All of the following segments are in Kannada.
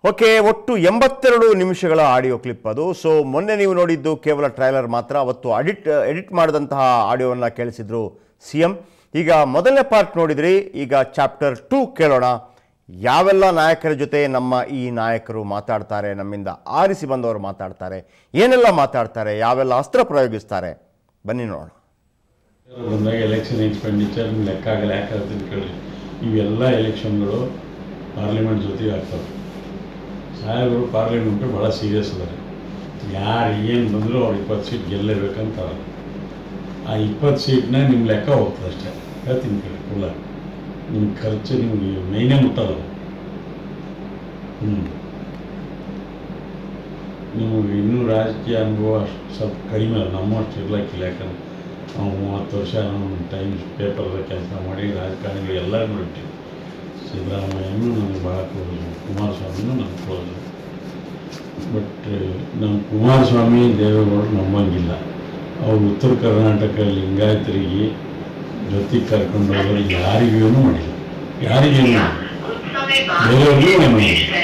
ಓಕೆ ಒಟ್ಟು ಎಂಬತ್ತೆರಡು ನಿಮಿಷಗಳ ಆಡಿಯೋ ಕ್ಲಿಪ್ ಅದು ಸೊ ಮೊನ್ನೆ ನೀವು ನೋಡಿದ್ದು ಕೇವಲ ಟ್ರೈಲರ್ ಮಾತ್ರ ಅವತ್ತು ಅಡಿಟ್ ಎಡಿಟ್ ಮಾಡಿದಂತಹ ಆಡಿಯೋವನ್ನು ಕೇಳಿಸಿದ್ರು ಸಿ ಎಂ ಈಗ ಮೊದಲನೇ ಪಾರ್ಟ್ ನೋಡಿದ್ರಿ ಈಗ ಚಾಪ್ಟರ್ ಟೂ ಕೇಳೋಣ ಯಾವೆಲ್ಲ ನಾಯಕರ ಜೊತೆ ನಮ್ಮ ಈ ನಾಯಕರು ಮಾತಾಡ್ತಾರೆ ನಮ್ಮಿಂದ ಆರಿಸಿ ಬಂದವರು ಮಾತಾಡ್ತಾರೆ ಏನೆಲ್ಲ ಮಾತಾಡ್ತಾರೆ ಯಾವೆಲ್ಲ ಅಸ್ತ್ರ ಪ್ರಯೋಗಿಸ್ತಾರೆ ಬನ್ನಿ ನೋಡೋಣ ಬಂದಾಗ ಎಲೆಕ್ಷನ್ ಎಕ್ಸ್ಪೆಂಡಿಚರ್ ಲೆಕ್ಕ ಆಗಲ್ಲ ಯಾಕಾಗುತ್ತೆ ಅಂತ ಕೇಳಿ ಇವೆಲ್ಲ ಎಲೆಕ್ಷನ್ಗಳು ಪಾರ್ಲಿಮೆಂಟ್ ಜೊತೆಗೆ ಆಗ್ತವೆ ಸಾಹೇಬರು ಪಾರ್ಲಿಮೆಂಟು ಭಾಳ ಸೀರಿಯಸ್ ಅದಾರೆ ಯಾರು ಏನು ಬಂದರೂ ಅವ್ರು ಇಪ್ಪತ್ತು ಸೀಟ್ ಗೆಲ್ಲಬೇಕಂತ ಅವ್ರು. ಆ ಇಪ್ಪತ್ತು ಸೀಟ್ನ ನಿಮ್ಮ ಲೆಕ್ಕ ಹೋಗ್ತದೆ ಅಷ್ಟೇ ಹೇಳ್ತೀನಿ ಕೇಳಿ ಕುಲ್ಲ ನಿಮ್ಮ ಖರ್ಚು ನಿಮಗೆ ಮೈನೇ ಮುಟ್ಟಲ್ಲ ಹ್ಞೂ ನಿಮಗೆ ಇನ್ನೂ ರಾಜಕೀಯ ಅನುಭವ ಅಷ್ಟು ಸ್ವಲ್ಪ ಕಡಿಮೆ ಅಲ್ಲ ನಮ್ಮಷ್ಟು ಇರ್ಲಿಕ್ಕಿಲ್ಲ ಯಾಕಂದ್ರೆ ನಾವು ಮೂವತ್ತು ವರ್ಷ ನಮ್ಮ ಟೈಮ್ಸ್ ಪೇಪರ್ದಾಗ ಕೆಲಸ ಮಾಡಿ ರಾಜಕಾರಣಿಗಳು ಎಲ್ಲರೂ ನೋಡಿರ್ತೀವಿ ಸಿದ್ದರಾಮಯ್ಯನೂ ನನಗೆ ಭಾಳ ಕ್ಲೋಸು ಕುಮಾರಸ್ವಾಮಿನೂ ನನಗೆ ಕ್ಲೋಸು ಬಟ್ ನಮ್ಮ ಕುಮಾರಸ್ವಾಮಿ ದೇವೇಗೌಡರು ನಂಬಂಗಿಲ್ಲ ಅವ್ರು ಉತ್ತರ ಕರ್ನಾಟಕ ಲಿಂಗಾಯತರಿಗೆ ಜೊತೆಗೆ ಕರ್ಕೊಂಡು ಹೋಗೋರು ಯಾರಿಗೂ ಮಾಡಿಲ್ಲ ಯಾರಿಗೇನು ಮಾಡಿಲ್ಲ ಬೇರೆಯವ್ರಿಗೂ ಏನು ಮಾಡಿಲ್ಲ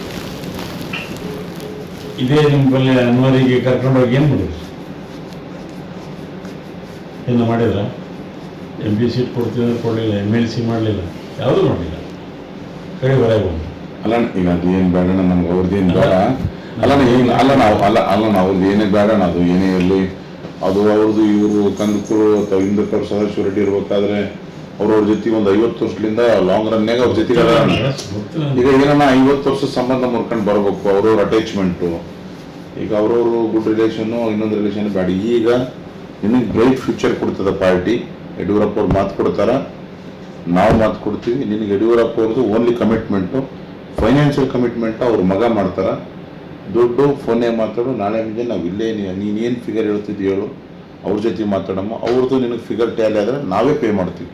ಇದೇ ನಿಮ್ಮ ಬಲ್ಲಿ ಅನ್ವರಿಗೆ ಕರ್ಕೊಂಡು ಹೋಗಿ ಏನು ಮಾಡಿದ್ರು ಏನು ಮಾಡಿದ್ರ ಎಮ್ ಪಿ ಸೀಟ್ ಕೊಡ್ತೀವಿ ಅಂದ್ರೆ ಕೊಡಲಿಲ್ಲ ಎಮ್ ಎಲ್ ಸಿ ಮಾಡಲಿಲ್ಲ ಯಾವುದೂ ಮಾಡಲಿಲ್ಲ ಕಡೆ ಹೊರಗೆ ಬಂದು ಅಲ್ಲ ಈಗ ಅದು ಏನು ಬೇಡ ನಮ್ಗೆ ಅವ್ರದ್ದೇನು ಬೇಡ ಅಲ್ಲ ಏನು ಅಲ್ಲ ನಾವು ಅಲ್ಲ ಅಲ್ಲ ನಾವು ಅವ್ರದ್ದು ಏನೇ ಬೇಡ ಅದು ಏನೇ ಇರಲಿ ಅದು ಅವ್ರದ್ದು ಇವರು ಕಂದಕೂರು ಅಥವಾ ಇಂದ್ರಕರ್ ಸದಾಶಿವ ರೆಡ್ಡಿ ಇರ್ಬೇಕಾದ್ರೆ ಅವ್ರವ್ರ ಜೊತೆ ಒಂದು ಐವತ್ತು ವರ್ಷದಿಂದ ಲಾಂಗ್ ರನ್ಯಾಗ ಅವ್ರ ಜೊತೆಗೆ ಅದಾರ ಗೊತ್ತು ಈಗ ಏನನ್ನ ಐವತ್ತು ವರ್ಷ ಸಂಬಂಧ ಮುರ್ಕೊಂಡು ಬರ್ಬೇಕು ಅವ್ರವ್ರ ಅಟ್ಯಾಚ್ಮೆಂಟು ಈಗ ಅವ್ರವ್ರು ಗುಡ್ ರಿಲೇಷನ್ನು ಇನ್ನೊಂದು ರಿಲೇಷನ್ ಬೇಡ ಈಗ ನಿನಗೆ ಬ್ರೈಟ್ ಫ್ಯೂಚರ್ ಕೊಡ್ತದ ಪಾರ್ಟಿ ಯಡಿಯೂರಪ್ಪ ಅವ್ರು ಮಾತು ಕೊಡ್ತಾರ ನಾವು ಮಾತು ಕೊಡ್ತೀವಿ ನಿನಗೆ ಯಡಿಯೂರಪ್ಪ ಅವ್ರದ್ದು ಓನ್ಲಿ ಕಮಿಟ್ಮೆಂಟು ಫೈನಾನ್ಷಿಯಲ್ ಕಮಿಟ್ಮೆಂಟ್ ಅವ್ರ ಮಗ ಮಾಡ್ತಾರ ದುಡ್ಡು ಫೋನೇ ಮಾತಾಡು ನಾಳೆ ಮುಂಜಾನೆ ನಾವು ಇಲ್ಲೇ ನೀನು ಏನು ಫಿಗರ್ ಹೇಳ್ತಿದ್ದಿ ಹೇಳು ಅವ್ರ ಜೊತೆ ಮಾತಾಡಮ್ಮ ಅವ್ರದ್ದು ನಿನಗೆ ಫಿಗರ್ ಟ್ಯಾಲಿ ಆದರೆ ನಾವೇ ಪೇ ಮಾಡ್ತೀವಿ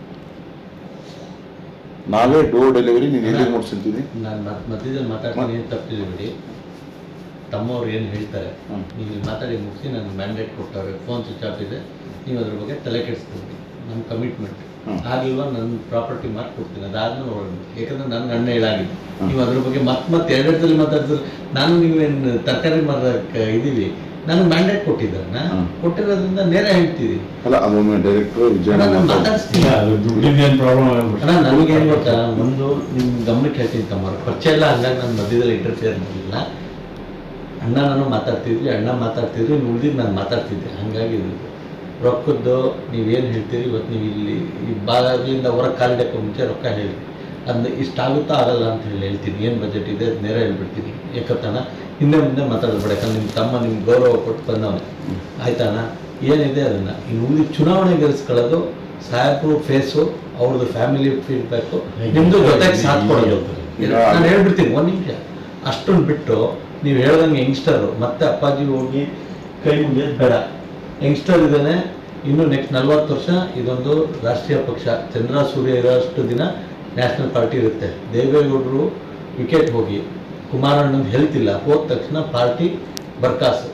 ನಾವೇ ಡೋರ್ ಡೆಲಿವರಿ ನೀನು ಎಲ್ಲಿಗೆ ಮುಡ್ಸಿರ್ತೀನಿ ನಾನು ಮತ್ ಮಧ್ಯದಲ್ಲಿ ಮಾತಾಡ್ತೀನಿ ಏನು ತಪ್ಪಿದೆ ಬಿಡಿ ತಮ್ಮವ್ರು ಏನು ಹೇಳ್ತಾರೆ ಹ್ಮ್. ನೀವು ಇಲ್ಲಿ ಮಾತಾಡಿ ಮುಗಿಸಿ ನಾನು ಮ್ಯಾಂಡೇಟ್ ಕೊಟ್ಟವ್ರೆ ಫೋನ್ ಸ್ವಿಚ್ ಆಫ್ ಇದೆ ನೀವು ಅದ್ರ ಬಗ್ಗೆ ತಲೆ ಕೆಡಿಸ್ಕೊಳ್ರಿ ನಮ್ಮ ಕಮಿಟ್ಮೆಂಟ್ ಹ್ಮ್. ಆಗಿಲ್ವಾ ನನ್ನ ಪ್ರಾಪರ್ಟಿ ಮಾರ್ಕ್ ಕೊಡ್ತೀನಿ ಅದಾದ್ಮೇಲೆ ನೋಡೋಣ ಯಾಕಂದ್ರೆ ನನ್ನ ಅಣ್ಣ ಹೇಳಾಗಿದೆ ನೀವು ಅದ್ರ ಬಗ್ಗೆ ಮತ್ತೆ ಮತ್ತೆ ಎರಡೆರಡಲ್ಲಿ ಮಾತಾಡಿದ್ರೆ ನಾನು ನೀವೇನು ತರಕಾರಿ ಮಾರಕ್ಕೆ ಇದೀವಿ ನನಗೆ ಮ್ಯಾಂಡೇಟ್ ಕೊಟ್ಟಿದ್ದಾರಣ್ಣ ಹ್ಮ್. ಕೊಟ್ಟಿರೋದ್ರಿಂದ ನೇರ ಹೇಳ್ತೀವಿ ಅಲ್ಲ ಅದೊಮ್ಮೆ ಡೈರೆಕ್ಟರ್ ವಿಜಯಣ್ಣ ನಾನು ಮಾತಾಡ್ತಾರೆ. ಮಾತಾಡಿಸ್ತೀನಿ ಅದು ದುಡ್ಡಿಂದೇನು ಪ್ರಾಬ್ಲಮ್ ಆಗ್ಬಿಟ್ಟು ಅಣ್ಣ ನನಗೇನು ಗೊತ್ತಾ ಒಂದು ನಿಮ್ಮ ಗಮನಕ್ಕೆ ಹೇಳ್ತೀನಿ ತಮ್ಮ ಪರಿಚಯ ಎಲ್ಲ ಹಂಗಾಗಿ ನಾನು ಮಧ್ಯದಲ್ಲಿ ಇಂಟರ್ಫಿಯರ್ ಮಾಡಲಿಲ್ಲ ಅಣ್ಣ ನಾನು ಮಾತಾಡ್ತಿದ್ವಿ ಅಣ್ಣ ಮಾತಾಡ್ತಿದ್ವಿ ಇನ್ನು ಉಳಿದಿದ್ದು ನಾನು ಮಾತಾಡ್ತಿದ್ದೆ ಹಂಗಾಗಿ ಇದು ರೊಕ್ಕದ್ದು ನೀವೇನು ಹೇಳ್ತೀರಿ ಇವತ್ತು ನೀವು ಇಲ್ಲಿ ಈ ಬಾಗಿಲಿಂದ ಹೊರಗೆ ಕಾಲಿಡಕ್ಕೆ ಮುಂಚೆ ರೊಕ್ಕ ಹೇಳಿ ಅದನ್ನ ಇಷ್ಟಾಗುತ್ತಾ ಆಗಲ್ಲ ಅಂತ ಹೇಳಿ ಹೇಳ್ತೀನಿ ಏನು ಬಜೆಟ್ ಇದೆ ಅದು ನೇರ ಹೇಳ್ಬಿಡ್ತೀನಿ ಯಾಕತ್ತಣ್ಣ ಹಿಂದೆ ಮುಂದೆ ಮಾತಾಡಬೇಡ ಯಾಕಂದ್ರೆ ನಿಮ್ಮ ತಮ್ಮ ನಿಮ್ಗೆ ಗೌರವ ಕೊಟ್ಟು ಬಂದವನೆ ಆಯ್ತಣ್ಣ ಏನಿದೆ ಅದನ್ನ ಇನ್ನು ಉಳಿದು ಚುನಾವಣೆ ಗೆಲ್ಲಿಸ್ಕೊಳ್ಳೋದು ಸಾಹೇಬ್ರು ಫೇಸು ಅವ್ರದ್ದು ಫ್ಯಾಮಿಲಿ ಫೀಡ್ಬ್ಯಾಕು ನಿಮ್ಮದು ಜೊತೆಗೆ ಸಾಥ್ ಕೊಡೋದು ನಾನು ಹೇಳ್ಬಿಡ್ತೀನಿ ಒಂದು ನಿಮಿಷ ಅಷ್ಟನ್ನು ಬಿಟ್ಟು ನೀವು ಹೇಳ್ದಂಗೆ ಯಂಗ್ಸ್ಟರು ಮತ್ತೆ ಅಪ್ಪಾಜಿ ಹೋಗಿ ಕೈ ಮುಗಿಯೋದು ಬೇಡ ಯಂಗ್ಸ್ಟರ್ ಇದ್ದಾನೆ ಇನ್ನು ನೆಕ್ಸ್ಟ್ ನಲ್ವತ್ತು ವರ್ಷ ಇದೊಂದು ರಾಷ್ಟ್ರೀಯ ಪಕ್ಷ ಚಂದ್ರ ಸೂರ್ಯ ಇರೋಷ್ಟು ದಿನ ನ್ಯಾಷನಲ್ ಪಾರ್ಟಿ ಇರುತ್ತೆ ದೇವೇಗೌಡರು ವಿಕೆಟ್ ಹೋಗಿ ಕುಮಾರಣ್ಣನ ಹೆಲ್ತ್ ಇಲ್ಲ ಹೋದ ತಕ್ಷಣ ಪಾರ್ಟಿ ಬರ್ಕಾಸು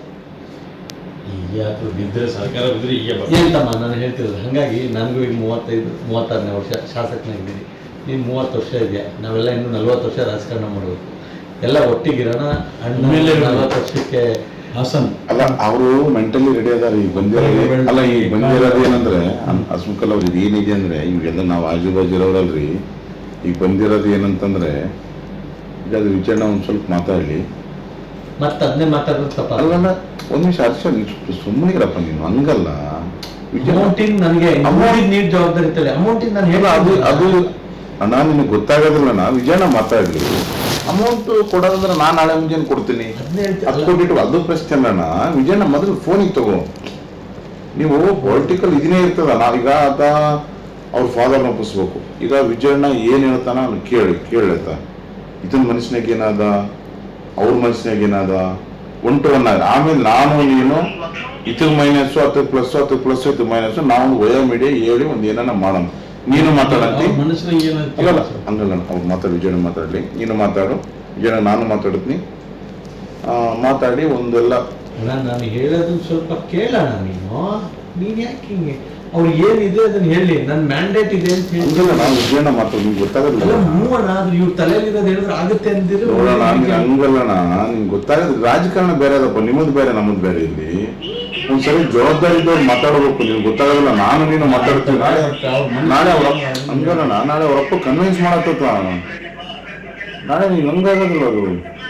ಈಗ ಅದು ಬಿದ್ದರೆ ಸರ್ಕಾರ ಬಿದ್ದರೆ ಈಗ ಏನಂತಮ್ಮ ನಾನು ಹೇಳ್ತಿರೋದು ಹಾಗಾಗಿ ನನಗೂ ಈಗ ಮೂವತ್ತೈದು ಮೂವತ್ತಾರನೇ ವರ್ಷ ಶಾಸಕನಾಗಿದ್ದೀನಿ ನೀನು ಮೂವತ್ತು ವರ್ಷ ಇದೆಯಾ ನಾವೆಲ್ಲ ಇನ್ನು ನಲ್ವತ್ತು ವರ್ಷ ರಾಜಕಾರಣ ಮಾಡಬೇಕು ಎಲ್ಲ ಒಟ್ಟಿಗಿರೋಣ ಅಣ್ಣ ಮೇಲೆ ಇರೋಣ. ನಲ್ವತ್ತು ವರ್ಷಕ್ಕೆ ಹಾಸನ್ ಅಲ್ಲ ಅವರು ಮೆಂಟಲಿ ರೆಡಿ ಅದಾರ ಈಗ ಬಂದಿರೋದು ಅಲ್ಲ ಈಗ ಬಂದಿರೋದು ಏನಂದ್ರೆ ಅಸ್ಮಕಲ್ ಅವ್ರಿಗೆ ಏನಿದೆ ಅಂದ್ರೆ ಇವೆಲ್ಲ ನಾವು ಆಜು ಬಾಜು ಇರೋರಲ್ರಿ ಈಗ ಬಂದಿರೋದು ಏನಂತಂದ್ರೆ ಈಗ ಅದು ವಿಚಾರಣೆ ಒಂದ್ ಸ್ವಲ್ಪ ಮಾತಾಡ್ಲಿ ಮತ್ತೆ ಅದನ್ನೇ ಮಾತಾಡೋದು ತಪ್ಪ ಅಲ್ಲಲ್ಲ ಒಂದ್ ನಿಮಿಷ ಹರ್ಷ ಸುಮ್ಮನೆ ಇರಪ್ಪ ನೀನು ಹಂಗಲ್ಲ ವಿಚಾರ ಅಮೌಂಟಿಂಗ್ ನನಗೆ ಅಮೌಂಟಿಂಗ್ ನೀಡ್ ಜವಾಬ್ದಾರಿ ಇರ್ತದೆ ಅಮೌಂಟಿಂಗ್ ನಾನು ಅಲ್ಲ, ಅದು ಹೇಳಿ ಅದು ಅಣ್ಣ ನಿನಗೆ ಗೊತ್ತಾಗೋದಿಲ್ಲ ನಾ ವಿಜಯಣ್ಣ ಮಾತಾಡ್ಲಿ ಅಮೌಂಟ್ ಕೊಡೋದಂದ್ರೆ ನಾನು ನಾಳೆ ಮುಂಜಾನೆ ಕೊಡ್ತೀನಿ ಅದನ್ನೇ ಹೇಳ್ತೀನಿ. ಅದು ಕೊಟ್ಬಿಟ್ಟು ಅದು ಪ್ರಶ್ನೆ ಅಲ್ಲಣ್ಣ ವಿಜಯಣ್ಣ ಮೊದಲು ಫೋನಿಗೆ ತಗೋ ನೀವು ಪೊಲಿಟಿಕಲ್ ಇದನ್ನೇ ಇರ್ತದ ನಾವೀಗ ಆತ ಅವ್ರ ಫಾದರ್ನ ಒಪ್ಪಿಸ್ಬೇಕು ಈಗ ವಿಜಯಣ್ಣ ಏನು ಹೇಳ್ತಾನ ಅವ್ನು ಕೇಳಿ ಕೇಳತ್ತ ಇದನ್ನ ಮನುಷ್ಯನಾಗ ಏನಾದ ಅವ್ರ ಮನುಷ್ಯನಾಗ ಏನಾದ ಒನ್ ಟು ಒನ್ ಆಗ ಆಮೇಲೆ ನಾನು ನೀನು ಇದಕ್ಕೆ ಮೈನಸ್ಸು ಹತ್ತಕ್ಕೆ ಪ್ಲಸ್ ಹತ್ತಕ್ಕೆ ಪ್ಲಸ್ ಇದು ಮೈನಸ್ಸು ನಾವು ವಯ ಮೀಡಿಯಾ ಹೇಳಿ ಒಂದು ಏನಾನ ಮಾಡೋಣ ನೀನು ಮಾತಾಡಂತಿ ಅವ್ರ ಮನಸ್ಸಿನಾಗ ಏನಂತ ಅಲ್ಲಲ್ಲ ಹಂಗಲ್ಲ ಅವ್ರು ಮಾತಾಡಿ ವಿಜಯಣ್ಣ ಮಾತಾಡಲಿ ನೀನು ಮಾತಾಡು ವಿಜಯಣ್ಣ ನಾನು ಮಾತಾಡ್ತೀನಿ ಆ, ಮಾತಾಡಿ ಒಂದೆಲ್ಲ ಅಣ್ಣ ನಾನು ಹೇಳೋದನ್ನ ಸ್ವಲ್ಪ ಕೇಳೋಣ ನೀನು ನೀನು ಯಾಕೆ ಹಿಂಗೆ ಅವ್ರು ಏನಿದೆ ಅದನ್ನ ಹೇಳಿ ನನ್ನ ಮ್ಯಾಂಡೇಟ್ ಇದೆ ಅಂತ ಹೇಳಿ ಹಂಗಲ್ಲ ನಾವು ವಿಜಯಣ್ಣ ಮಾತಾಡೋದು ನಿಮ್ಗೆ ಗೊತ್ತಾಗೋದಿಲ್ಲ ಅಲ್ಲ ಮೂವಣ ಆದ್ರೆ ಇವ್ರ ತಲೆಯಲ್ಲಿರೋದು ಹೇಳಿದ್ರೆ ಆಗುತ್ತೆ ಅಂದಿದ್ರೆ ನೋಡೋಣ ಹಂಗೆ ಹಂಗಲ್ಲಣ್ಣ ನಿಮ್ಗೆ ಗೊತ್ತಾಗೋದು ರಾಜಕಾರಣ ಬೇರೆ ಅದಪ್ಪ ನಿಮ್ಮದು ಬೇರೆ ನಮ್ಮದು ಬೇರೆ ಇಲ್ಲಿ ಒಂದ್ಸರಿ ಜವಾಬ್ದಾರಿ ಇದ್ದವ್ರು ಮಾತಾಡ್ಬೇಕು ನಿಮ್ಗೆ ಗೊತ್ತಾಗೋದಿಲ್ಲ ನಾನು ನೀನು ಮಾತಾಡ್ತೀವಿ ನಾಳೆ ನಾಳೆ ಅವ್ರ ಹಂಗಲ್ಲಣ್ಣ ನಾಳೆ ಅವರಪ್ಪ ಕನ್ವಿನ್ಸ್ ಮಾಡತ್ತ ನಾಳೆ ನೀವು ಹಂಗಾಗೋದಿಲ್ಲ ಅದು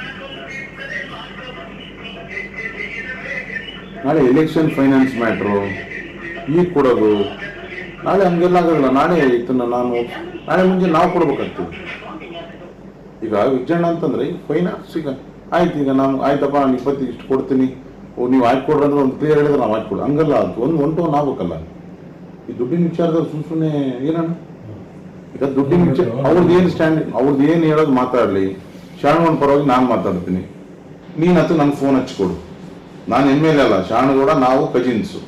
ನಾಳೆ ಎಲೆಕ್ಷನ್ ಫೈನಾನ್ಸ್ ಮ್ಯಾಟ್ರು ಈಗ ಕೊಡೋದು ನಾಳೆ ಹಂಗೆಲ್ಲ ಆಗೋದಿಲ್ಲ ನಾಳೆ ಇದನ್ನ ನಾನು ನಾಳೆ ಮುಂಚೆ ನಾವು ಕೊಡ್ಬೇಕಾಗ್ತದೆ ಈಗ ವಿಜಯಣ್ಣ ಅಂತಂದ್ರೆ ಈಗ ಫೈನಾನ್ಸ್ ಈಗ ಆಯ್ತು ಈಗ ನಾನು ಆಯ್ತಪ್ಪ ನಾನು ಇಪ್ಪತ್ತಿಗೆ ಇಷ್ಟು ಕೊಡ್ತೀನಿ ಓ ನೀವು ಆಯ್ತು ಕೊಡ್ರಿ ಅಂದ್ರೆ ಒಂದು ಕ್ಲಿಯರ್ ಹೇಳಿದ್ರೆ ನಾವು ಆಯ್ತು ಕೊಡು ಹಂಗಲ್ಲ ಅದು ಒಂದು ಒನ್ ಟು ಒನ್ ಆಗ್ಬೇಕಲ್ಲ ಈ ದುಡ್ಡಿನ ವಿಚಾರದಲ್ಲಿ ಸುಮ್ ಸುಮ್ಮನೆ ಏನಣ್ಣ ಈಗ ದುಡ್ಡಿನ ವಿಚಾರ ಅವ್ರದ್ದು ಏನು ಸ್ಟ್ಯಾಂಡ್ ಅವ್ರದ್ದು ಏನು ಹೇಳೋದು ಮಾತಾಡಲಿ ಶಾಣಗೌಡ ಪರವಾಗಿ ನಾನು ಮಾತಾಡ್ತೀನಿ ನೀನು ಹತ್ತು ನನ್ನ ಫೋನ್ ಹಚ್ಕೊಡು ನಾನು ಎಮ್ ಎಲ್ ಅಲ್ಲ ಶಾಣಗೌಡ ನಾವು ಕಜಿನ್ಸು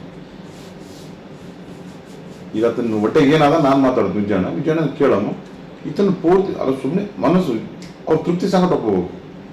ಈಗ ಆತನ ಒಟ್ಟಿಗೆ ಏನಾದ ನಾನು ಮಾತಾಡೋದು ವಿಜಯಣ್ಣ ವಿಜಯಣ್ಣ ಕೇಳೋನು ಈತನ ಪೂರ್ತಿ ಅಲ್ಲ ಸುಮ್ಮನೆ ಮನಸ್ಸು ಅವ್ರ ತೃಪ್ತಿ ಸಂಕಟ ಹೋಗ್ಬೇಕು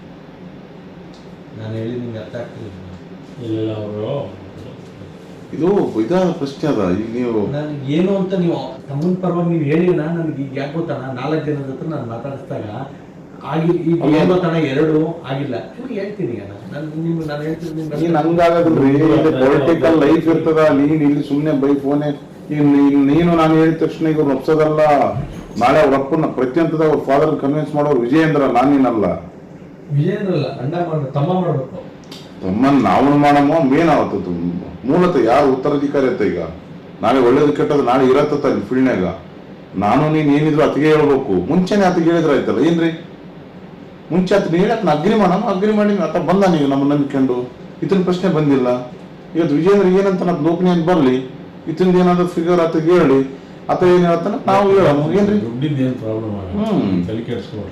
ನಾನು ಹೇಳಿ ನಿಂಗೆ ಅರ್ಥ ಆಗ್ತಿಲ್ಲ ಇಲ್ಲ ಅವರು ಇದು ಇದಾದ ಪ್ರಶ್ನೆ ಅದ ಈಗ ನೀವು ನಾನು ಏನು ಅಂತ ನೀವು ತಮ್ಮನ ಪರವಾಗಿ ನೀವು ಹೇಳಿನ ನನಗೆ ಈಗ ಯಾಕೆ ಗೊತ್ತಾ ನಾನು ನಾಲ್ಕು ಜನದ ಹತ್ರ ನಾನು ಮಾತಾಡಿಸಿದಾಗ ಆಗಿ ಈಗ ಅಲ್ಲ. ಏನು ಗೊತ್ತಾ ಎರಡು ಆಗಿಲ್ಲ ನಿಮ್ಗೆ ಹೇಳ್ತೀನಿ ಈಗ ನಾನು ನಾನು ನಿಮ್ಗೆ ನಾನು ಹೇಳ್ತೀನಿ ನಿಮ್ಗೆ ನೀನ್ ಹಂಗಾಗಲ್ರಿ ಪೊಲಿಟಿಕಲ್ ಲೈಫ್ ಇರ್ತದ ನೀನ್ ಇಲ್ಲಿ ಸುಮ್ನೆ ಬೈ ಫೋನೆ ಈಗ ನೀನ್- ನೀನು ನಾನು ಹೇಳಿದ ತಕ್ಷಣ ಈಗ ಅವ್ರನ್ನ ಒಪ್ಸೋದಲ್ಲ ನಾಳೆ ಅವ್ರ ಅಪ್ಪನ ಪ್ರತಿಯೊಂದದ ಅವ್ರ ಫಾದರ್ ಕನ್ವಿನ್ಸ್ ಮಾಡೋರು ವಿಜಯೇಂದ್ರ ನಾನೇನಲ್ಲ ವಿಜಯೇಂದ್ರ ಅಲ್ಲ ಅಣ್ಣ ಮಾಡ ತಮ್ಮ ಮಾಡಬೇಕು ತಮ್ಮನ್ ನಾವು ಮಾಡಮ್ಮ ಮೇನ್ ಆವತ್ತು ಮೂಲತಃ ಯಾರು ಉತ್ತರಾಧಿಕಾರಿ ಆಯ್ತ ಈಗ ನಾಳೆ ಒಳ್ಳೇದು ಕೆಟ್ಟದ್ದು ನಾಳೆ ಇರತ್ತ ಅಲ್ಲಿ ಫೀಲ್ಡ್ನಾಗ ನಾನು ನೀನ್ ಏನಿದ್ರು ಅತಿಗೆ ಹೇಳ್ಬೇಕು ಮುಂಚೆನೆ ಅತಿಗೆ ಹೇಳಿದ್ರ ಆಯ್ತಲ್ಲ ಏನ್ರಿ ಮುಂಚೆ ಆತ ಹೇಳಕ್ ನಾ ಅಗ್ರಿ ಮಾಡೋಣ ಅಗ್ರಿ ಮಾಡಿ ಆತ ಬಂದ ನೀವು ನಮ್ಮ ನಂಬಿಕೊಂಡು ಇದನ್ನ ಪ್ರಶ್ನೆ ಬಂದಿಲ್ಲ ಇವತ್ತು ವಿಜೇಂದ್ರ ಏನಂತ ನಮ್ದು ಲೋಕನಿ ಅಂತ ಬರ್ಲಿ ಇತಂದ ಏನಾದ್ರು ಫಿಗರ್ ಆತಗೆ ಹೇಳಿ ಆತ ಏನ್ ಹೇಳ್ತಾನ ನಾವು ಹೇಳೋಣ ಏನ್ರಿ ದುಡ್ಡಿಂದ ಏನು ಪ್ರಾಬ್ಲಮ್ ಹ್ಮ್. ಆಗಲ್ಲ ತಲೆ ಕೆಡಿಸ್ಕೊಳ್ರಿ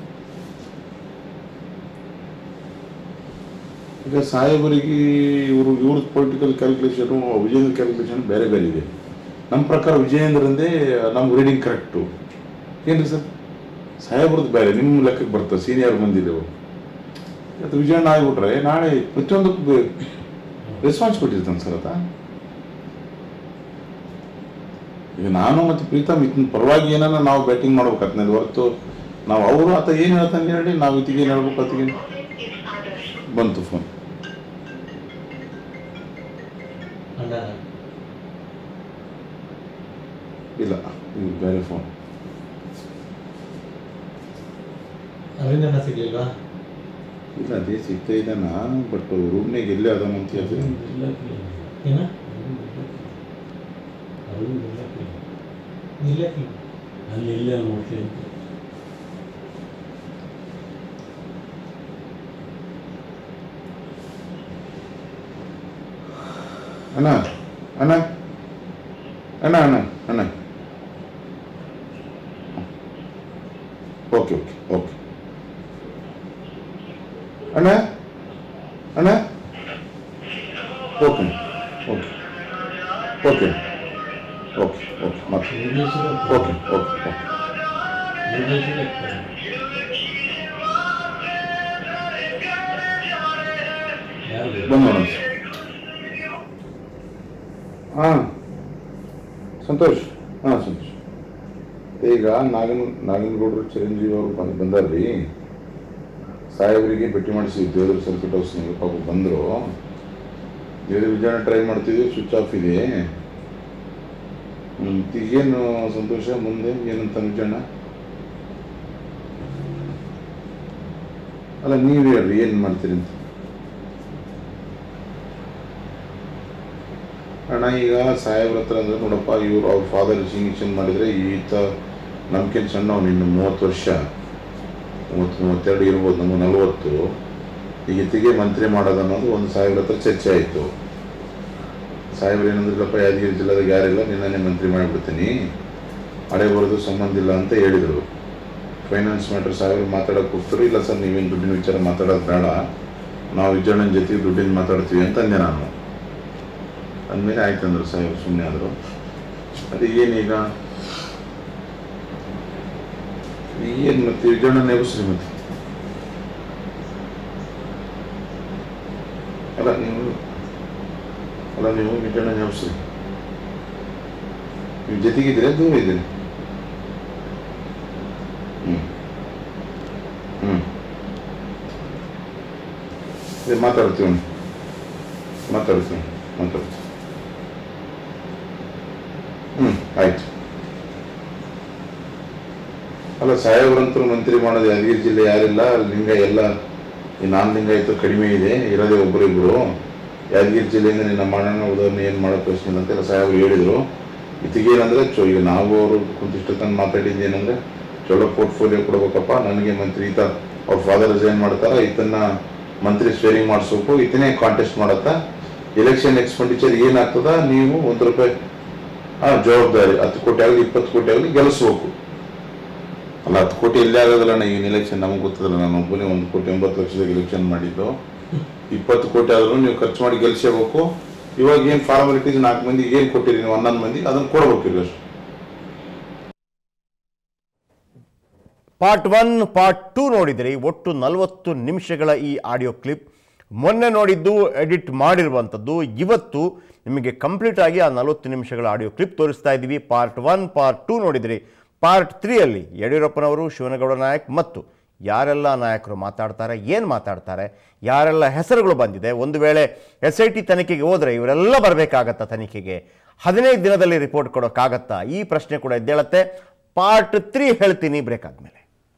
ಈಗ ಸಾಹೇಬರಿಗೆ ಇವರು ಇವ್ರ ಪೊಲಿಟಿಕಲ್ ಕ್ಯಾಲ್ಕುಲೇಷನ್ ವಿಜೇಂದ್ರ ಕ್ಯಾಲ್ಕುಲೇಷನ್ ಬೇರೆ ಬೇರೆ ಇದೆ ನಮ್ಮ ಪ್ರಕಾರ ವಿಜಯೇಂದ್ರಂದೇ ನಮ್ಗೆ ರೀಡಿಂಗ್ ಕರೆಕ್ಟು ಏನ್ರಿ ಸರ್ ಸಾಹೇಬ್ರದ್ದು ಬೇರೆ ನಿಮ್ಮ ಲೆಕ್ಕಕ್ಕೆ ಬರ್ತದೆ ಸೀನಿಯರ್ ಮಂದಿದೆವು ಇವತ್ತು ವಿಜಯಣ್ಣ ಆಗ್ಬಿಟ್ರೆ ನಾಳೆ ಪ್ರತಿಯೊಂದಕ್ಕೂ ರೆಸ್ಪಾನ್ಸ್ ಕೊಟ್ಟಿರ್ತಾನೆ ಸರ್ ಆತ ಈಗ ನಾನು ಮತ್ತು ಪ್ರೀತಮ್ ಇತ್ತಿನ ಪರವಾಗಿ ಏನಾನ ನಾವು ಬ್ಯಾಟಿಂಗ್ ಮಾಡ್ಬೇಕಾಗ್ತದೆ ಹೊರತು ನಾವು ಅವರು ಆತ ಏನು ಹೇಳ್ತಾನೆ ಹೇಳಿ ನಾವು ಇತ್ತಿಗೆ ಏನು ಹೇಳ್ಬೇಕು ಅತ್ತಿಗೆ ಬಂತು ಫೋನ್ ಅಣ್ಣ ಇಲ್ಲ ಇದು ಬೇರೆ ಫೋನ್ ಅರವಿಂದಣ್ಣ ಸಿಗ್ಲಿಲ್ವಾ ಇಲ್ಲ ಅದೇ ಸಿಗ್ತಾ ಇದೆ ನಾನು ಬಟ್ ರೂಮ್ನಾಗ ಎಲ್ಲೇ ಅದ ಅಂತ ಹೇಳ್ತೀನಿ ಏನ ಅರವಿಂದ್ ಇರ್ಲಕ್ಕೆ. ಇಲ್ಲಕ್ಕೆ ಅಲ್ಲಿ ಇಲ್ಲೇ ನೋಡ್ತೀನಿ ಅಂತ ಅಣ್ಣ ಅಣ್ಣ ಅಣ್ಣ ಅಣ್ಣ ಅಣ್ಣ ಓಕೆ ಓಕೆ ಓಕೆ ಅಣ್ಣ ಅಣ್ಣ okay okay okay okay okay ಮತ್ತೆ ಓಕೆ ಓಕೆ ಓಕೆ ಬಂದು ನೋಡೋಣ ಹಾಂ ಸಂತೋಷ್ ಹಾಂ ಸಂತೋಷ್ ಈಗ ನಾಗನ್ ನಾಗನಗೌಡರು ಚಿರಂಜೀವಿ ಅವರು ಬಂದು ಬಂದಾರ್ರಿ ಸಾಹೇಬರಿಗೆ ಭೇಟಿ ಮಾಡಿಸಿ ದೇವ್ರ ಸರ್ಕಿಟ್ ಹೌಸ್ನಾಗ ಪಾಪ ಬಂದರು ದೇವ್ರ ವಿಜಯನ ಟ್ರೈ ಮಾಡ್ತಿದ್ವಿ ಸ್ವಿಚ್ ಆಫ್ ಇದೆ ಹ್ಮ್, ಈಗೇನು ಸಂತೋಷ ಮುಂದೆ ಏನಂತ ವಿಜಯಣ್ಣ ಅಲ್ಲ ನೀವು ಹೇಳ್ರಿ ಏನು ಮಾಡ್ತೀರಿ ಅಂತ ಅಣ್ಣ ಈಗ ಸಾಹೇಬ್ರ ಹತ್ರ ಅಂದ್ರೆ ನೋಡಪ್ಪ ಇವ್ರು ಅವ್ರ ಫಾದರ್ ರಿಸಿಗ್ನೇಷನ್ ಮಾಡಿದ್ರೆ ಈತ ನಮ್ಗಿಂತ ಸಣ್ಣವ್ ಇನ್ನು ಮೂವತ್ತು ವರ್ಷ ಮೂವತ್ತು ಮೂವತ್ತೆರಡು ಇರ್ಬೋದು ನಮ್ಮ ನಲವತ್ತು ಈಗ ಇತ್ತಿಗೆ ಮಂತ್ರಿ ಮಾಡೋದು ಅನ್ನೋದು ಒಂದು ಸಾಹೇಬ್ರ ಹತ್ರ ಚರ್ಚೆ ಆಯಿತು ಸಾಹೇಬ್ರು ಏನಂದ್ರಲ್ಲಪ್ಪ ಯಾದಗಿರಿ ಜಿಲ್ಲೆದಾಗ ಯಾರಿಲ್ಲ ನಿನ್ನೆ ಮಂತ್ರಿ ಮಾಡಿಬಿಡ್ತೀನಿ ಹಳೆ ಬರೋದು ಸಂಬಂಧ ಇಲ್ಲ ಅಂತ ಹೇಳಿದರು ಫೈನಾನ್ಸ್ ಮ್ಯಾಟ್ರ್ ಸಾಹೇಬ್ರು ಮಾತಾಡೋಕೆ ಹೋಗ್ತಾರೆ ಇಲ್ಲ ಸರ್ ನೀವೇನು ದುಡ್ಡಿನ ವಿಚಾರ ಮಾತಾಡೋದು ಬೇಡ ನಾವು ವಿಜಯಣ್ಣನ ಜೊತೆಗೆ ದುಡ್ಡಿನ ಮಾತಾಡ್ತೀವಿ ಅಂತ ಅಂದೆ ನಾನು ಅಂದಮೇಲೆ ಆಯ್ತು ಅಂದ್ರು ಸಾಹೇಬ್ರು ಸುಮ್ಮನೆ ಆದರು ಅದು ಏನೀಗ ಏನು ಮತ್ತೆ ವಿಜಯಣ್ಣ ನೆಬಸ್ರಿ ಮತ್ತೆ ಅಲ್ಲ ನೀವು ಅಲ್ಲ ನೀವು ವಿಜಯಣ್ಣ ನೆಬಸ್ರಿ ನೀವು ಜೊತೆಗಿದ್ದೀರಾ ದೂರ ಇದ್ದೀರಿ ಹ್ಞೂ ಹ್ಞೂ ಅದೇ ಮಾತಾಡ್ತೀವಿ ಮಾತಾಡ್ತೀವಿ ಮಾತಾಡ್ತೀವಿ ಹ್ಞೂ ಆಯ್ತು ಅಲ್ಲ ಸಾಹೇಬ್ರಂತರು ಮಂತ್ರಿ ಮಾಡೋದು ಯಾದಗಿರಿ ಜಿಲ್ಲೆ ಯಾರಿಲ್ಲ ಲಿಂಗ ಎಲ್ಲ ಈ ನಾನ್ ಲಿಂಗಾಯತ ಕಡಿಮೆ ಇದೆ ಇರೋದೇ ಒಬ್ಬರಿಬ್ರು ಯಾದಗಿರಿ ಜಿಲ್ಲೆಯಿಂದ ನಿನ್ನ ಮಾಡೋಣ ಉದಾಹರಣೆ ಏನು ಮಾಡೋ ಪ್ರಶ್ನೆ ಇಲ್ಲ ಅಂತೆಲ್ಲ ಸಾಹೇಬ್ರು ಹೇಳಿದ್ರು ಇತ್ತಿಗೆ ಏನಂದ್ರೆ ಚೊ ಈಗ ನಾವು ಅವರು ಕುಂತಿಷ್ಟು ತನಕ ಮಾತಾಡಿದ್ದು ಏನಂದ್ರೆ ಚಲೋ ಪೋರ್ಟ್ಫೋಲಿಯೋ ಕೊಡ್ಬೇಕಪ್ಪ ನನಗೆ ಮಂತ್ರಿ ಈತ ಅವ್ರ ಫಾದರ್ ರಿಸೈನ್ ಮಾಡ್ತಾರ ಈತನ್ನ ಮಂತ್ರಿ ಸ್ವೇರಿಂಗ್ ಮಾಡಿಸ್ಬೇಕು ಈತನೇ ಕಾಂಟೆಸ್ಟ್ ಮಾಡತ್ತ ಎಲೆಕ್ಷನ್ ಎಕ್ಸ್ಪೆಂಡಿಚರ್ ಏನಾಗ್ತದ ನೀವು ಒಂದು ರೂಪಾಯಿ ಆ ಜವಾಬ್ದಾರಿ ಹತ್ತು ಕೋಟಿ ಆಗಲಿ ಇಪ್ಪತ್ತು ಕೋಟಿ ಆಗಲಿ ಗೆಲ್ಲಿಸ್ಬೇಕು ಅಲ್ಲ ಹತ್ತು ಕೋಟಿ ಎಲ್ಲಿ ಆಗೋದಿಲ್ಲ ಅಣ್ಣ ಈಗಿನ ಎಲೆಕ್ಷನ್ ನಮಗೆ ಗೊತ್ತದಲ್ಲ ನಾನು ಒಬ್ಬನೇ ಒಂದು ಕೋಟಿ ಎಂಬತ್ತು ಲಕ್ಷದಾಗ ಎಲೆಕ್ಷನ್ ಮಾಡಿದ್ದು ಇಪ್ಪತ್ತು ಕೋಟಿ ಆದ್ರೂ ನೀವು ಖರ್ಚು ಮಾಡಿ ಗೆಲ್ಸಬೇಕು ಇವಾಗ ಏನು ಫಾರ್ಮಾಲಿಟೀಸ್ ನಾಲ್ಕು ಮಂದಿ ಏನು ಕೊಟ್ಟಿರಿ ನೀವು ಹನ್ನೊಂದು ಮಂದಿ ಅದನ್ನು ಕೊಡ್ಬೇಕು ಈಗ ಅಷ್ಟು ಪಾರ್ಟ್ ಒನ್ ಪಾರ್ಟ್ ಟೂ ನೋಡಿದ್ರಿ ಒಟ್ಟು ನಲವತ್ತು ನಿಮಿಷಗಳ ಈ ಆಡಿಯೋ ಕ್ಲಿಪ್ ಮೊನ್ನೆ ನೋಡಿದ್ದು ಎಡಿಟ್ ಮಾಡಿರುವಂಥದ್ದು ಇವತ್ತು ನಿಮಗೆ ಕಂಪ್ಲೀಟ್ ಆಗಿ ಆ ನಲವತ್ತು ನಿಮಿಷಗಳ ಆಡಿಯೋ ಕ್ಲಿಪ್ ತೋರಿಸ್ತಾ ಇದ್ದೀವಿ ಪಾರ್ಟ್ ಒನ್ ಪಾರ್ಟ್ ಟೂ ನೋಡಿದ್ರಿ ಪಾರ್ಟ್ ತ್ರೀಯಲ್ಲಿ ಯಡಿಯೂರಪ್ಪನವರು ಶಿವನಗೌಡ ನಾಯಕ್ ಮತ್ತು ಯಾರೆಲ್ಲ ನಾಯಕರು ಮಾತಾಡ್ತಾರೆ ಏನು ಮಾತಾಡ್ತಾರೆ ಯಾರೆಲ್ಲ ಹೆಸರುಗಳು ಬಂದಿದೆ ಒಂದು ವೇಳೆ ಎಸ್ ಐ ಟಿ ತನಿಖೆಗೆ ಹೋದರೆ ಇವರೆಲ್ಲ ಬರಬೇಕಾಗತ್ತಾ ತನಿಖೆಗೆ ಹದಿನೈದು ದಿನದಲ್ಲಿ ರಿಪೋರ್ಟ್ ಕೊಡೋಕ್ಕಾಗತ್ತಾ ಈ ಪ್ರಶ್ನೆ ಕೂಡ ಎದ್ದೇಳತ್ತೆ ಪಾರ್ಟ್ ತ್ರೀ ಹೇಳ್ತೀನಿ ಬ್ರೇಕ್ ಆದಮೇಲೆ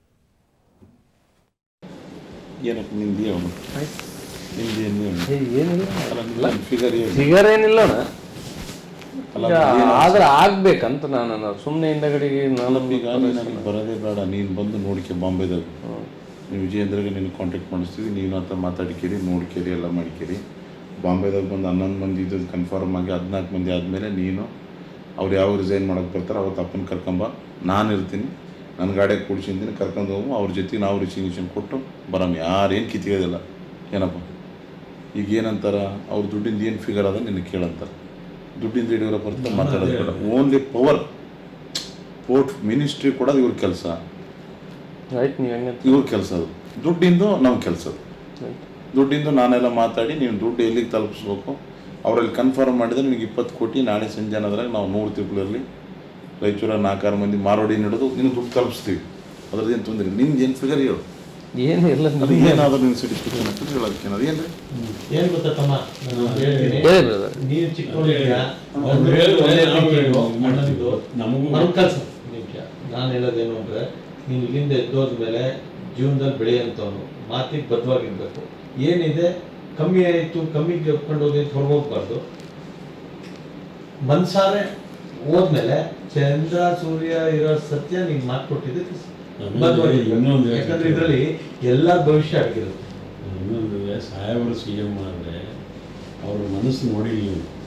ಏನಪ್ಪ ನಿಂದು ಏನು ನಿಂದು ಏನು ಏನಿಲ್ಲ ಅಲ್ಲ ಫಿಗರ್ ಏನು ಫಿಗರ್ ಏನಿಲ್ಲ ಅಣ್ಣ. ಅಲ್ಲ ಈಗ ಆದ್ರೆ ಆಗ್ಬೇಕಂತ ನಾನು ಸುಮ್ಮನೆ ಹಿಂದಗಡೆಗೆ ನಾನು ಈಗ ನೀನು ನನಗೆ ಬರೋದೇ ಬೇಡ ನೀನು ಬಂದು ನೋಡ್ಕೆ ಬಾಂಬೆದಾಗ ನೀವು ವಿಜಯೇಂದ್ರಗೆ ನೀನು ಕಾಂಟ್ಯಾಕ್ಟ್ ಮಾಡಿಸ್ತೀವಿ ನೀನು ಅಂತ ಮಾತಾಡ್ಕೇರಿ ನೋಡ್ಕೇರಿ ಎಲ್ಲ ಮಾಡ್ಕೇರಿ ಬಾಂಬೆದಾಗ ಬಂದು ಹನ್ನೊಂದು ಮಂದಿ ಇದ್ದದ್ದು ಕನ್ಫರ್ಮ್ ಆಗಿ ಹದಿನಾಲ್ಕು ಮಂದಿ ಆದಮೇಲೆ ನೀನು ಅವ್ರು ಯಾವ ರಿಸೈನ್ ಮಾಡೋಕೆ ಬರ್ತಾರೆ ಅವತ್ತು ಅಪ್ಪನ ಕರ್ಕೊಂಬ ನಾನು ಇರ್ತೀನಿ ನನ್ನ ಗಾಡಿಯಾಗ ಕೂಡ್ಸಿದ್ದೀನಿ ಕರ್ಕೊಂಡು ಹೋಗು ಅವ್ರ ಜೊತೆಗೆ ನಾವು ರಿಸಿಗ್ನೇಷನ್ ಕೊಟ್ಟು ಬರಮ್ಮ ಯಾರೇನು ಕಿತ್ಕೋದಿಲ್ಲ ಏನಪ್ಪ ಈಗ ಏನಂತಾರ ಅವ್ರ ದುಡ್ಡಿಂದ ಏನು ಫಿಗರ್ ಅದ ನಿನಗೆ ಕೇಳಂತಾರೆ ದುಡ್ಡಿಂದ ಯಡಿಯೂರಪ್ಪ ಅಂತ ಮಾತಾಡೋದು ಬೇಡ ಓನ್ಲಿ ಪವರ್ ಪೋರ್ಟ್ ಮಿನಿಸ್ಟ್ರಿ ಕೊಡೋದು ಇವ್ರ ಕೆಲಸ ಆಯ್ತು ನೀವು ಹೆಂಗೆ ಇವ್ರ ಕೆಲಸ ಅದು ದುಡ್ಡಿಂದು ನಮ್ಮ ಕೆಲಸ ಅದು ದುಡ್ಡಿಂದು ನಾನೆಲ್ಲ ಮಾತಾಡಿ ನೀವು ದುಡ್ಡು ಎಲ್ಲಿಗೆ ತಲುಪಿಸ್ಬೇಕು ಅವರಲ್ಲಿ ಕನ್ಫರ್ಮ್ ಮಾಡಿದ್ರೆ ನಿನಗೆ ಇಪ್ಪತ್ತು ಕೋಟಿ ನಾಳೆ ಸಂಜೆ ಅನ್ನೋದ್ರಾಗ ನಾವು ನೂರು ತಿಂಗಳಲ್ಲಿ ರಾಯಚೂರ ನಾಲ್ಕಾರು ಮಂದಿ ಮಾರೋಡಿ ನಡೆದು ನಿನಗೆ ದುಡ್ಡು ತಲುಪಿಸ್ತೀವಿ ಅದ್ರದ್ದೇನು ತೊಂದರೆ ಇಲ್ಲ ನಿಮ್ಗೆ ಏನು ಫಿಗರ್ ಹೇಳು ಏನು ಇಲ್ಲ ಅದು ಏನಾದರೂ ನಿನ್ನ ಸಿಟಿಸ್ಟಿಕೇನ್ ಅಂತ ಹೇಳೋದಕ್ಕೆ ಅದು ಏನು ಏನ್ ಗೊತ್ತಾ ತಮ್ಮ ನಾನು ಹೇಳ್ತೀನಿ ಹೇಳಿ brother. ನೀನು ಚಿಕ್ಕವನಿದ್ಯಾ ಅವ್ರು ಒಂದು ಹೇಳಿದ್ರು ಒಂದೇ ನಾವು ತಿಂಗಳು ಇದು ಅಣ್ಣನಿದ್ದು ನಮಗೂ- ನಮ್ಗೆ ಕಲ್ಸ ನಿಜ ನಾನು ಹೇಳೋದೇನು ಅಂದ್ರೆ ನೀನು ಇಲ್ಲಿಂದ ಎದ್ದೋದ್ಮೇಲೆ ಜೀವನದಲ್ಲಿ ಬೆಳೆಯಂತವನು ಮಾತಿಗೆ ಬದ್ಧವಾಗಿರ್ಬೇಕು ಏನಿದೆ ಕಮ್ಮಿ ಆಯಿತು ಕಮ್ಮಿಗೆ ಒಪ್ಕೊಂಡು ಹೋಗಿ ಅಂತ ಹೊರಗೋಗ್ಬಾರ್ದು ಮನ್ಸಾರೆ ಹೋದ್ಮೇಲೆ ಚಂದ್ರ ಸೂರ್ಯ ಇರೋ ಸತ್ಯ ನೀನ್ ಮಾತು ಕೊಟ್ಟಿದ್ದಕ್ಕೆ ಆಮೇಲೆ ಬದ್ಧವಾಗಿರ್ಬೇಕು. ಇನ್ನೊಂದು ಹೇಳ್ತೀನಿ. ಯಾಕಂದ್ರೆ ಇದರಲ್ಲಿ ಎಲ್ಲ ಭವಿಷ್ಯ ಆಗಿರುತ್ತೆ ಇನ್ನೊಂದು ಸಾಹೇಬರು ಸಿ ಎಮ್ ಆದರೆ ಅವ್ರ ಮನಸ್ಸು ನೋಡಿಲ್ಲ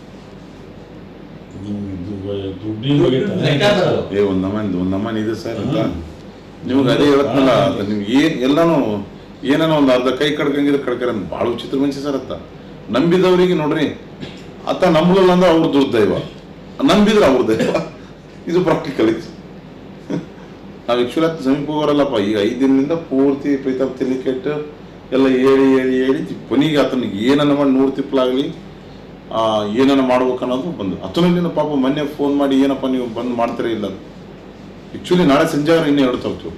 ನೀವು ನೀವು ಇದು ದುಡ್ಡಿನ ಬಗ್ಗೆ ತಲೆ ಲೆಕ್ಕಾಚಾರ ಅದು. ಏ ಒಂದು ನಮನ್ ಒಂದು ನಮನ್ ಇದೆ ಸರ್ ಅಂತ ನಿಮ್ಗೆ ಅದೇ ಹೇಳ್ತಲ್ಲ ಅದು ನಿಮ್ಗೆ ಏನು ಎಲ್ಲಾನು ಏನೇನೋ ಒಂದು ಅರ್ಧ ಕೈ ಕಡ್ಕಂಗಿದ್ರೆ ಕಡ್ಕರ ಭಾಳ ವಿಚಿತ್ರ ಮನುಷ್ಯ ಸರ್ ಅತ್ತ ನಂಬಿದವರಿಗೆ ನೋಡ್ರಿ ಅತ್ತ ನಂಬಲಿಲ್ಲ ಅಂದ್ರೆ ಅವ್ರ ದುರ್ದೈವ ನಂಬಿದ್ರೆ ಅವ್ರ ದೈವ ಇದು ಪ್ರಾಕ್ಟಿಕಲ್ ಇದು ನಾವು ಆ್ಯಕ್ಚುಲಿ ಹತ್ತು ಸಮೀಪ ಹೋಗೋರಲ್ಲಪ್ಪ ಈಗ ಐದು ದಿನದಿಂದ ಪೂರ್ತಿ ಪ್ರೀತಮ್ ತಿಲಿಕೆಟ್ ಎಲ್ಲ ಹೇಳಿ ಹೇಳಿ ಹೇಳಿ ಕೊನೆಗೆ ಆತನಿಗೆ ಏನನ್ನ ಮಾಡಿ ನೂರು ತಿಪ್ಪಲಾಗಲಿ ಏನನ್ನ ಮಾಡ್ಬೇಕು ಅನ್ನೋದು ಬಂದು ಅತನಲ್ಲಿ ಪಾಪ ಮೊನ್ನೆ ಫೋನ್ ಮಾಡಿ ಏನಪ್ಪ ನೀವು ಬಂದು ಮಾಡ್ತೀರಾ ಇಲ್ಲ ಆ್ಯಕ್ಚುಲಿ ನಾಳೆ ಸಂಜೆ ಇನ್ನೂ ಎರಡು ತರ್ತೀವಿ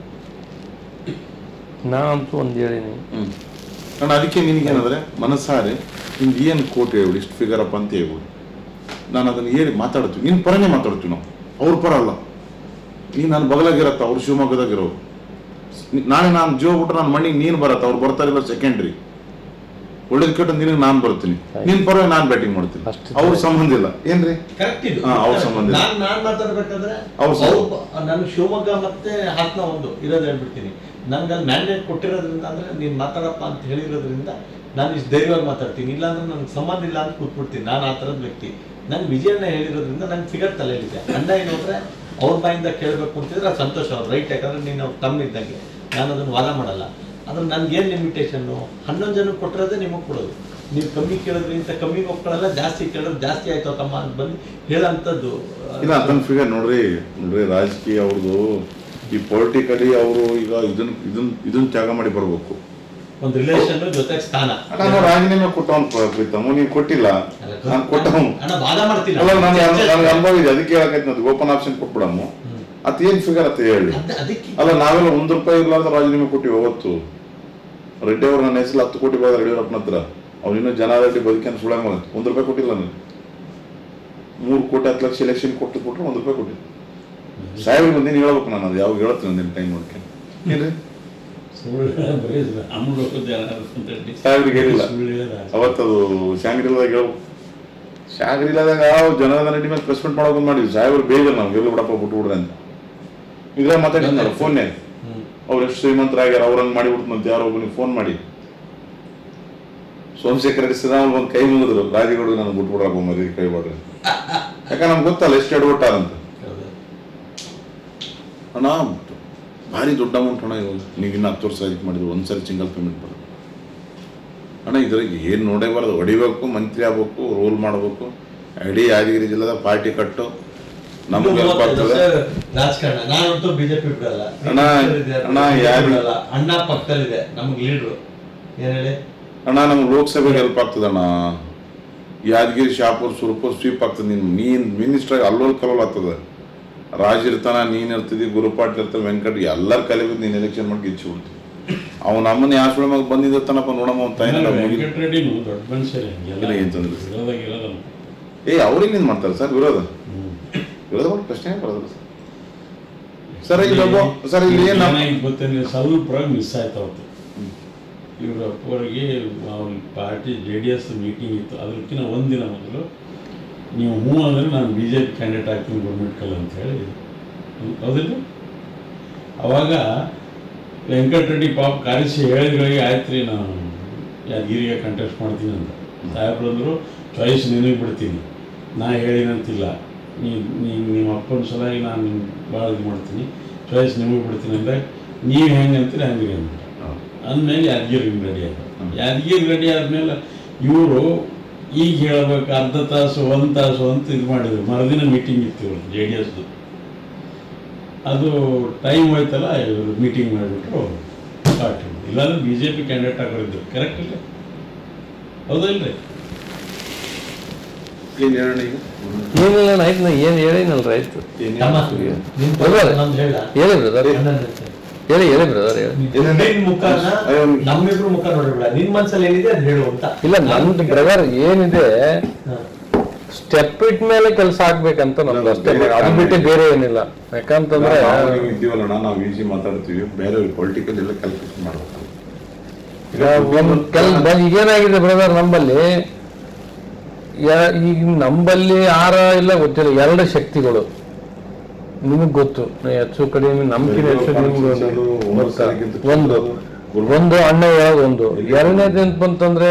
ನಾನಂತೂ ಒಂದು ಹೇಳೀನಿ ಹ್ಞೂ ನಾನು ಅದಕ್ಕೆ ನಿನಗೇನಂದ್ರೆ ಮನಸ್ಸಾರೆ ನಿಮ್ಗೆ ಏನು ಕೋಟ್ ಹೇಳ್ಬಿಡಿ ಇಷ್ಟು ಫಿಗರ್ ಅಪ್ ಅಂತ ಹೇಳ್ಬಿಡಿ ನಾನು ಅದನ್ನು ಹೇಳಿ ಮಾತಾಡ್ತೀವಿ ನಿನ್ನ ಪರನೇ ಮಾತಾಡ್ತೀವಿ ನಾವು ಅವ್ರ ಪರ ಅಲ್ಲ ನೀನು ನನ್ನ ಬಗಲಾಗಿರತ್ತ ಅವ್ರು ಶಿವಮೊಗ್ಗದಾಗಿರೋರು ನಿ- ನಾಳೆ ನಾನು ಜೀವ ಬಿಟ್ರೆ ನನ್ನ ಮಣ್ಣಿಗೆ ನೀನು ಬರತ್ತ ಅವ್ರು ಬರ್ತಾರಿಲ್ಲ ಸೆಕೆಂಡ್ರಿ ಒಳ್ಳೇದು ಕೆಟ್ಟ ನಿನಗೆ ನಾನು ಬರ್ತೀನಿ ನಿನ್ನ ಪರ ನಾನು ಬ್ಯಾಟಿಂಗ್ ಮಾಡ್ತೀನಿ ಅಷ್ಟೇ. ಅವ್ರ ಸಂಬಂಧ ಇಲ್ಲ ಏನ್ರಿ ಕರೆಕ್ಟ್ ಇದು ಹಾ, ಅವ್ರ ಸಂಬಂಧ ಇಲ್ಲ. ನಾನ್ ನಾನ್ ಮಾತಾಡ್ಬೇಕಾದ್ರೆ ಅವ್ರ ಸಂಬಂಧ. ಅವ್ರು ಬ- ನಾನು ಶಿವಮೊಗ್ಗ ಮತ್ತೆ ಹಾಸನ ಒಂದು ಇರೋದು ಹೇಳ್ಬಿಡ್ತೀನಿ ನನ್ಗೆ ಅಲ್ಲಿ ಮ್ಯಾಂಡೇಟ್ ಕೊಟ್ಟಿರೋದ್ರಿಂದ ಅಂದ್ರೆ ನೀನ್ ಮಾತಾಡಪ್ಪ ಅಂತ ಹೇಳಿರೋದ್ರಿಂದ ನಾನು ಇಷ್ಟು ಧೈರ್ಯವಾಗಿ ಮಾತಾಡ್ತೀನಿ ಇಲ್ಲಾಂದ್ರೆ ನನಗೆ ಸಂಬಂಧ ಇಲ್ಲ ಅಂತ ಕೂತ್ಬಿಡ್ತೀನಿ ನಾನು ಆ ಥರದ ವ್ಯಕ್ತಿ ನಂಗೆ ವಿಜಯಣ್ಣ ಹೇಳಿರೋದ್ರಿಂದ ನಂಗೆ ಫಿಗರ್ ತಲೆಯಲ್ಲಿದೆ ಅಣ್ಣ ಏನು ಅಂದ್ರೆ ಅವ್ರ ಬಾಯಿಂದ ಕೇಳಬೇಕು ಅಂತಿದ್ರೆ ಅದು ಸಂತೋಷ ಅವ್ರು ರೈಟ್ ಯಾಕಂದ್ರೆ ನೀನು ಅವ್ರ ತಮ್ಮ ಇದ್ದಂಗೆ ನಾನು ಅದನ್ನು ವಾದ ಮಾಡಲ್ಲ ಆದ್ರೆ ನನ್ಗೆ ಏನು ಲಿಮಿಟೇಷನ್ನು ಹನ್ನೊಂದು ಜನಕ್ಕೆ ಕೊಟ್ಟಿರೋದೇ ನಿಮಗೆ ಕೊಡೋದು ನೀವು ಕಮ್ಮಿ ಕೇಳೋದ್ರಿಂದ ಕಮ್ಮಿ ಒಪ್ಕೊಳ್ಳಲ್ಲ ಜಾಸ್ತಿ ಕೇಳೋದು ಜಾಸ್ತಿ ಆಯ್ತು ತಮ್ಮ ಅಂತ ಬಂದು ಹೇಳೋಂಥದ್ದು ಇಲ್ಲ ಅದನ್ನ ಫಿಗರ್ ನೋಡ್ರಿ ನೋಡ್ರಿ ರಾಜಕೀಯ ಅವ್ರದ್ದು ಈ ಪೊಲಿಟಿಕಲಿ ಅವರು ಈಗ ಇದನ್ನ ಇದನ್ನ ಇದನ್ನ ತ್ಯಾಗ ಮಾಡಿ ಬರಬೇಕು ಒಂದು ರಿಲೇಷನ್ ಜೊತೆಗೆ ಸ್ಥಾನ ನಾನು ರಾಜೀನಾಮೆ ಕೊಟ್ಟವನ್ ಪ್ರೀತಮ್ ನೀನ್ ಕೊಟ್ಟಿಲ್ಲ ಅಲ್ಲ, ನಾನು ಕೊಟ್ಟವನು ಅಣ್ಣ ವಾದ ಮಾಡ್ತೀನಿ ಅಲ್ಲ ನಾನು ನನಗೆ ಅನುಭವ ಇದೆ ಅದಕ್ಕೆ ಹೇಳಕೈತಿ ಅದು ಓಪನ್ ಆಪ್ಷನ್ ಕೊಟ್ಬಿಡಮ್ಮ ಅತ್ ಏನ್ ಫಿಗರ್ ಅಂತ ಹೇಳಿ ಅದ್- ಅದಕ್ಕೆ ಅಲ್ಲ ನಾವೆಲ್ಲ ಒಂದ್ ರೂಪಾಯಿ ಇರ್ಲಾರ್ದ ರಾಜೀನಾಮೆ ಕೊಟ್ಟಿವಿ ಅವತ್ತು ರೆಡ್ಡಿ ಅವ್ರು ನನ್ನ ಹೆಸರು ಹತ್ತು ಕೋಟಿ ಬಂದ ಯಡಿಯೂರಪ್ಪನ ಹತ್ರ ಅವ್ನು ಇನ್ನೂ ಜನ ರೆಡ್ಡಿ ಬದುಕೇನು ಸುಳ್ಳ ಒಂದ್ ರೂಪಾಯಿ ಕೊಟ್ಟಿಲ್ಲ ನನಗೆ ಮೂರು ಕೋಟಿ ಹತ್ತು ಲಕ್ಷ ಎಲೆಕ್ಷನ್ ಕೊಟ್ಟು ಕೊಟ್ಟರು ಒಂದ್ ರೂಪಾಯಿ ಕೊಟ್ಟಿಲ್ಲ ಸಾಹೇಬ್ರಿಗೆ ಬಂದಿನ ಹೇಳ್ಬೇಕು ನಾನು ಅದು ಯಾವಾಗ ಹೇಳ್ತೀನಿ ಒಂದಿನ ಟೈಮ್ ನೋಡ್ಕೊಂಡು ಏನ್ರಿ ಸುಳ್ಳು ಬರೀ ಅಮೂಲ್ ಜನ ರೆಡ್ಡಿ ಸಾಹೇಬ್ರಿಗೆ ಹೇಳಿಲ್ಲ ಸುಳ್ಳು ಹೇಳ್ದ. ಅವತ್ತದು ಶಾಂಗ್ರಿಲಾದಾಗ ಹೇಳ್ಬೇಕು ಶಾಂಗ್ರಿಲಾದಾಗ ಜನರದ ರೆಡ್ಡಿ ಮೇಲೆ ಪ್ರೆಸ್ ಮೀಟ್ ಮಾಡೋದು ಮಾಡಿದ್ವಿ ಸಾಹೇಬ್ರು ಬೇಜಾರು ನಮ್ಗೆ ಎಲ್ಲಿ ಬಿಡಪ್ಪ ಬಿಟ್ಟು ಬಿಡ್ರಿ ಅಂತ ಇದ್ರ ಮಾತಾಡಿದ್ನಲ್ಲ ಫೋನ್ನೇ ಅವ್ರು ಎಷ್ಟು ಶ್ರೀಮಂತರಾಗ್ಯಾರ ಅವ್ರಂಗ್ ಮಾಡಿ ಬಿಡ್ತಂತ ಯಾರೋ ಒಬ್ಬನಿಗೆ ಫೋನ್ ಮಾಡಿ ಸೋಮಶೇಖರ ರೆಡ್ಡಿ ಶ್ರೀರಾಮ್ ಒಂದು ಕೈ ಮುಗಿದ್ರು ರಾಜಗೌಡ ನಾನು ಬಿಟ್ಬಿಡ್ರಪ್ಪ ಮದುವೆ ಕೈ ಬಿಡ್ರಿ ಯಾಕಂದ್ರೆ ನಮ್ಗೆ ಗೊತ್ತಲ್ಲ ಎಷ್ಟು ಎಡವಟ್ಟಾರಂತ ಅಣ್ಣ ಭಾರಿ ದೊಡ್ಡ ಅಮೌಂಟ್ ಅಣ್ಣ ಇವಾಗ ನೀವು ಇನ್ನು ಹತ್ತು ವರ್ಷ ಇದಕ್ಕೆ ಮಾಡಿದ್ರು ಒಂದ್ಸರಿ ಸಿಂಗಲ್ ಪೇಮೆಂಟ್ ಬರೋದು ಅಣ್ಣ ಇದ್ರಾಗ ಏನು ನೋಡೇಬಾರ್ದು ಹೊಡಿಬೇಕು ಮಂತ್ರಿ ಆಗ್ಬೇಕು ರೋಲ್ ಮಾಡಬೇಕು ಇಡೀ ಯಾದಗಿರಿ ಜಿಲ್ಲೆದ ಪಾರ್ಟಿ ಕಟ್ಟು ನಮ್ಗೆ ಹೆಲ್ಪ್ ಆಗ್ತದೆ ರಾಜಕಾರಣ ನಾನಂತೂ ಬಿಜೆಪಿ ಬಿಡಲ್ಲ ಅಣ್ಣ, ಅಣ್ಣ, ಯಾರು- ಬಿಡಲ್ಲ ಅಣ್ಣ ಪಕ್ಕದಲ್ಲಿದೆ ನಮ್ಗೆ ಲೀಡ್ರು ಏನ್ ಹೇಳಿ ಅಣ್ಣ ನಮ್ಗೆ ಲೋಕಸಭೆಗೆ ಹೆಲ್ಪ್ ಆಗ್ತದೆ ಅಣ್ಣ ಯಾದಗಿರಿ ಶಾಪುರ್ ಸುರಪುರ್ ಸ್ವೀಪ್ ಆಗ್ತದೆ ನೀನು ನೀನ್ ಮಿನಿಸ್ಟರ್ ಅಲ್ಲೋಲ್ ಕಲೋಲ್ ಆಗ್ತದೆ ರಾಜ್ ಇರ್ತಾನ ನೀನ್ ಇರ್ತಿದಿ ಗುರುಪಾಟ್ಲ್ ಇರ್ತಾನೆ ವೆಂಕಟ್ ಎಲ್ಲರ ಕಲಿಬೇಕು ನೀನು ಎಲೆಕ್ಷನ್ ಮಾಡಿ ಗೆಚ್ಚಿ ಬಿಡ್ತೀವಿ ಅವ್ನ ಅಮ್ಮನ ಯಾವ ಮಗ ಬಂದಿದ್ದಾನಪ್ಪ ನೋಡಮ್ಮ ಅವ್ನ ತಾಯಿನ ಮುಗಿ ವೆಂಕಟರೆಡ್ಡಿನು ದೊಡ್ಡ ಮನುಷ್ಯರೇ ಹಂಗೆಲ್ಲ ಇಲ್ಲ, ಏನ್ ತೊಂದ್ರೆ ಇಲ್ಲ. ವಿರೋಧಾಗ ಇರೋದಲ್ಲ ಏ ಅವ್ರಿಗೆ ಏನ್ ಮಾಡ್ತಾರೆ ಸರ್ ವಿರೋಧ ವಿರೋಧ ಮಾಡಿ ಪ್ರಶ್ನೆ ಬರೋದಿಲ್ಲ ಸರ್ ಸರ್ ಇಲ್ಲಿ ಒಬ್ಬ ಸರ್ ಇಲ್ಲಿ ಏನು ಏನಾಗಿತ್ತು ಗೊತ್ತೇನೆ ಸ್ವಲ್ಪ ಮಿಸ್ ಆಯ್ತು ಅವತ್ತು ಇವ್ರ ಅಪ್ಪವರಿಗೆ ಅವ್ರ party J D S meeting ಇತ್ತು ಅದಕ್ಕಿಂತ ಒಂದಿನ ಮೊದಲು ನೀವು ಹ್ಞೂ ಅಂದರೆ ನಾನು ಬಿ ಜೆ ಪಿ ಕ್ಯಾಂಡಿಡೇಟ್ ಆಗ್ತೀನಿ ಗೌರ್ಮೆಂಟ್ ಕಲ್ ಅಂತ ಹೇಳಿ ಹೌದಿಲ್ಲ ಅವಾಗ ವೆಂಕಟರೆಡ್ಡಿ ಪಾಪ ಕಾರಿಸಿ ಹೇಳಿದ್ಗಳಿಗೆ ಆಯ್ತು ರೀ ನಾನು ಯಾದಗಿರಿಗೆ ಕಂಟೆಸ್ಟ್ ಮಾಡ್ತೀನಿ ಅಂತ ಸಾಹೇಬ್ರು ಅಂದರು ಚಾಯ್ಸ್ ನಿನಗೆ ಬಿಡ್ತೀನಿ ನಾ ಹೇಳಿನಂತಿಲ್ಲ ನೀ ನೀನು ನಿಮ್ಮ ಅಪ್ಪನ ಸಲುವಾಗಿ ನಾನು ಭಾಳ ಇದು ಮಾಡ್ತೀನಿ ಚಾಯ್ಸ್ ನಿಮಗೆ ಬಿಡ್ತೀನಿ ಅಂದರೆ ನೀವು ಹೆಂಗೆ ಅಂತೀರಿ ಹಂಗೆ ಅಂತ ಅಂದಮೇಲೆ ಯಾದಗಿರಿ ರೆಡಿ ಆಯ್ತು ಯಾದಗಿರಿ ರೆಡಿ ಆದಮೇಲೆ ಇವರು ಈಗ ಹೇಳ್ಬೇಕು ಅರ್ಧ ತಾಸು ಒಂದು ತಾಸು ಅಂತ ಇದು ಮಾಡಿದ್ರು ಮರುದಿನ ಮೀಟಿಂಗ್ ಇತ್ತು ಇವರು ಜೆ ಡಿ ಎಸ್ದು ಅದು ಟೈಮ್ ಹೋಯ್ತಲ್ಲ ಇವರು ಮೀಟಿಂಗ್ ಮಾಡಿಬಿಟ್ರು ಪಾರ್ಟಿ ಇಲ್ಲಾಂದ್ರೆ ಬಿ ಜೆ ಪಿ ಕ್ಯಾಂಡಿಡೇಟ್ ಆಗೋರಿದ್ರು ಕರೆಕ್ಟ್ ಇಲ್ಲ ಹೌದಲ್ರಿ ಏನ್ ಹೇಳೋಣ ಈಗ ಏನಿಲ್ಲ ಆಯ್ತು ನಾ ಏನು ಹೇಳಿನಲ್ರ ಆಯ್ತು ಏನ್ ತಮ್ಮ ಹೇಳ್ತೀವಿ? ನಿನ್ ಬರ್ಬಾರ್ದು. ನಮ್ದು ಹೇಳ ಹೇಳಿ ಬ್ರದರ್ ಅಣ್ಣನ ಜೊತೆ. ಹೇಳಿ ಹೇಳಿ ಬ್ರದರ್ ಹೇಳಿ ನಿನ್ ಮುಖನ ಅಯ್ಯೋ, ನಮ್ಮಿಬ್ರು ಮುಖ ನೋಡಿಬಿಡ ನಿನ್ ಮನ್ಸಲ್ಲಿ ಏನಿದೆ ಅದ್ ಹೇಳು ಅಂತ ಇಲ್ಲ ನಂದು ಬ್ರದರ್ ಏನಿದೆ ಹಾ. ಸ್ಟೆಪ್ ಇಟ್ ಮೇಲೆ ಕೆಲಸ ಆಗ್ಬೇಕಂತ ನಮ್ದು ಅಷ್ಟೇ ಅದು ಬಿಟ್ಟು ಬೇರೆ ಏನಿಲ್ಲ ಯಾಕಂತಂದ್ರೆ ನಾವು ನೀವು ಇದ್ದೀವಲ್ಲ ನಾವು ಈಸಿ ಮಾತಾಡ್ತೀವಿ ಬೇರೆ ಪೊಲಿಟಿಕಲ್ ಎಲ್ಲ ಕ್ಯಾಲ್ಕುಲೇಷನ್ ಮಾಡ್ಬೇಕು ಈಗ ಒಂದ್ ಕೆಲ್ ಬ- ಈಗೇನಾಗಿದೆ ಬ್ರದರ್ ನಂಬಲ್ಲಿ ಯಾ- ಈಗ ನಂಬಲ್ಲಿ ಆರ ಇಲ್ಲ ಗೊತ್ತಿಲ್ಲ ಎರಡು ಶಕ್ತಿಗಳು ನಿಮಗ್ ಗೊತ್ತು ಹೆಚ್ಚು ಕಡಿಮೆ ನಂಬಿಕೆ ಹೆಚ್ಚು ನಿಮ್ಗೆ ಒಂದು ಗೊತ್ತಾ? ಒಂದು ಒಂದು ಅಣ್ಣ ಹೇಳೋದು ಒಂದು ಎರಡನೇದು ಏನಪ್ಪ ಅಂತಂದ್ರೆ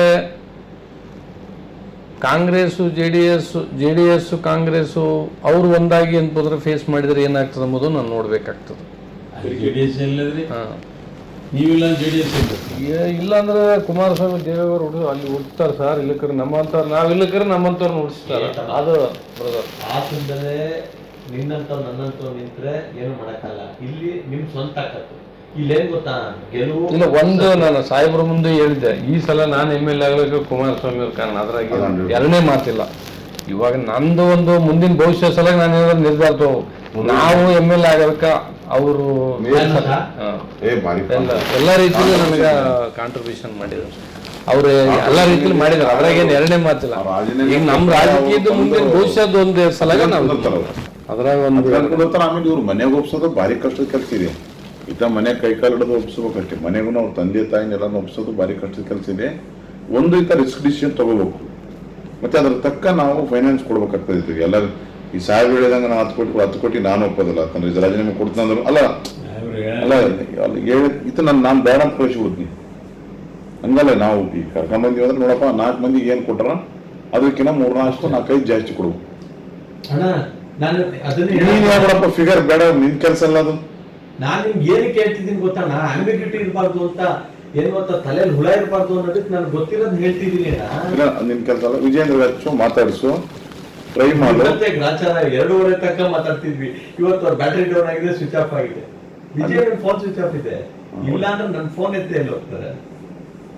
Congress J D S J D S Congress ಅವ್ರು ಒಂದಾಗಿ ಅಂತಂದ್ರೆ ಫೇಸ್ ಮಾಡಿದ್ರೆ ಏನಾಗ್ತದೆ ಎಂಬುದು ನಾನು ನೋಡ್ಬೇಕಾಗ್ತದೆ ಜೆ ಡಿ ಎಸ್ ಎಲ್ಲದ್ರಿ ಹಾ ನೀವಿಲ್ಲ ಜೆ ಡಿ ಎಸ್ ಇಲ್ಲ ಏ- ಇಲ್ಲಾಂದ್ರೆ ಕುಮಾರಸ್ವಾಮಿ ದೇವೇಗೌಡ ಹುಡುಗ ಅಲ್ಲಿ ಹುಡ್ತಾರೆ ಸರ್ ಇಲ್ಲಕರ ನಮ್ಮಂತವ್ರು ನಾವ್ ಇಲ್ಲಕರ ನಮ್ಮಂತವ್ರನ್ನ ಹುಡ್ಸ್ತಾರ ಅದು ಬ್ರದರ್ ಆತಂದ್ರೆ ನಿನ್ನಂತವ್ ನನ್ನಂತವ್ ನಿಂತ್ರೆ ಏನು ಮಾಡಕ್ಕಲ್ಲ ಇಲ್ಲಿ ನಿಮ್ ಸ್ವಂತ ಆಕತ್ತು ಇಲ್ಲಿ ಏನ್ ಗೊತ್ತಾ ಗೆಲುವು ಇಲ್ಲ ಒಂದು ನಾನು ಸಾಹೇಬ್ರ ಮುಂದೆ ಹೇಳಿದ್ದೆ ಈ ಸಲ ನಾನು ಎಮ್ ಎಲ್ ಎ ಆಗ್ಲಿಕ್ಕೆ ಕುಮಾರಸ್ವಾಮಿ ಅವ್ರ ಕಾರಣ ಅದ್ರಾಗ ಅದೊಂದು. ಎರಡನೇ ಮಾತಿಲ್ಲ ಇವಾಗ ನಂದು ಒಂದು ಮುಂದಿನ ಭವಿಷ್ಯ ಸಲ ನಾನು ಏನಾದ್ರು ನಿರ್ಧಾರ ತಗೋ ನಾವು ಎಮ್ ಎಲ್ ಎ ಆಗೋದಕ್ಕ ಅವರು ಏನಂತ? ಏ ಬಾರಿ ಎಲ್ಲ ಎಲ್ಲ ರೀತಿಯಲ್ಲಿ ನನಗೆ ಕಾಂಟ್ರಿಬ್ಯೂಷನ್ ಮಾಡಿದ್ರು ಅವ್ರು ಎಲ್ಲ ರೀತಿಯಲ್ಲಿ ಮಾಡಿದ್ರು ಅದ್ರಾಗ ಏನು ಎರಡನೇ ಮಾತಿಲ್ಲ ಅವ್ರ ರಾಜೀನಾಮೆ ಈಗ ನಮ್ಮ ರಾಜಕೀಯದ ಮುಂದಿನ ಭವಿಷ್ಯದ ಒಂದು ಸಲ ನಾವು ಕುಂದಿರ್ತಾರ ಅವ್ರು. ಅದ್ರಾಗ ಒಂದು ಅದ್ ಕರ್ಕೊಂಡ್ ಆಮೇಲೆ ಇವ್ರು ಮನೆಗೆ ಒಪ್ಸೋದು ಭಾರಿ ಕಷ್ಟದ ಕೆಲಸ ಇದೆ ಇತ್ತ ಮನೆ ಕೈ ಕಾಲು ಹಿಡಿದು ಒಪ್ಸ್ಬೇಕಷ್ಟೇ ಮನೆಗೂ ಅವ್ರ ತಂದೆ ತಾಯಿನೆಲ್ಲ ಒಪ್ಸೋದು ಭಾರಿ ಕಷ್ಟದ ಕೆಲಸ ಇದೆ ಒಂದು ಈತ ರಿಸ್ಕ್ ಡಿಸಿಷನ್ ತಗೋಬೇಕು ಮತ್ತೆ ಅದ್ರ ತಕ್ಕ ನಾವು ಫೈನಾನ್ಸ್ ಕೊಡ್ಬೇಕಾಗ್ತದೆ ಇದಕ್ಕೆ ಎಲ್ಲ ಈ ಸಾಹೇಬ್ ಹೇಳಿದಂಗೆ ನಾವು ಹತ್ತು ಕೋಟಿ ಹತ್ತು ಕೋಟಿ ನಾನು ಒಪ್ಪೋದಿಲ್ಲ ಯಾಕಂದ್ರೆ ರಾಜೀನಾಮೆ ಕೊಡ್ತಂದ್ರು ಅಲ್ಲ ಅವ್ರು ಅಲ್ಲ ಅಲ್ಲಿ ಹೇಳಿ- ಇತ ನಾನು ನಾನು ಬೇಡ ಅಂತ ಕಳಿಸ್ಬಿಡ್ತೀನಿ ಹಂಗಲ್ಲ ನಾವು ಈಗ ಕರ್ಕೊಂಡ್ ಬಂದೀವಿ ಅಂದ್ರೆ ನೋಡಪ್ಪ ನಾಲ್ಕು ಮಂದಿಗೆ ಏನು ಕೊಟ್ರ ಅದಕ್ಕಿಂತ ಮೂರ್ ನಾಲ್ಕು ನಾಲ್ಕೈದು ಜಾಸ್ತಿ ಕೊಡ್ಬೇಕು ಅಣ್ಣ ನಾನು ಅದನ್ನ ನೀನ್ ಹೇಳ ಯಾವ್ದಪ್ಪ ಫಿಗರ್ ಬೇಡ ನಿನ್ ಕೆಲಸ ಅಲ್ಲ ಅದು ನಾನು ನಿಮ್ಗೆ ಏನಕ್ಕೆ ಹೇಳ್ತಿದ್ದೀನಿ ಗೊತ್ತಣ್ಣ ಅಂಬಿಗಿಟ್ಟು ಇರಬಾರ್ದು ಅಂತ ಏನ್ ಗೊತ್ತಾ ತಲೆಯಲ್ಲಿ ಹುಳ ಇರಬಾರ್ದು ಅನ್ನೋದಕ್ಕೆ ನಾನು ಗೊತ್ತಿರೋದು ಹೇಳ್ತಿದ್ದೀನಿ ಅಣ್ಣ ಇಲ್ಲ ನಿನ್ ಕೆಲಸ ಅಲ್ಲ ವಿಜೇಂದ್ರ ಹಚ್ಚು ಮಾತಾಡಿಸು ಟ್ರೈ ಮಾಡು ಮತ್ತೆ ಗ್ರಾಚಾರ ಎರಡೂವರೆ ತನಕ ಮಾತಾಡ್ತಿದ್ವಿ ಇವತ್ತು ಅವ್ರ ಬ್ಯಾಟ್ರಿ ಡೌನ್ ಆಗಿದೆ ಸ್ವಿಚ್ ಆಫ್ ಆಗಿದೆ ವಿಜಯ್ ಫೋನ್ ಸ್ವಿಚ್ ಆಫ್ ಇದೆ ಇಲ್ಲ ಅಂದ್ರೆ ನನ್ನ ಫೋನ್ ಎತ್ತೆ ಎಲ್ಲಿ ಹೋಗ್ತಾರೆ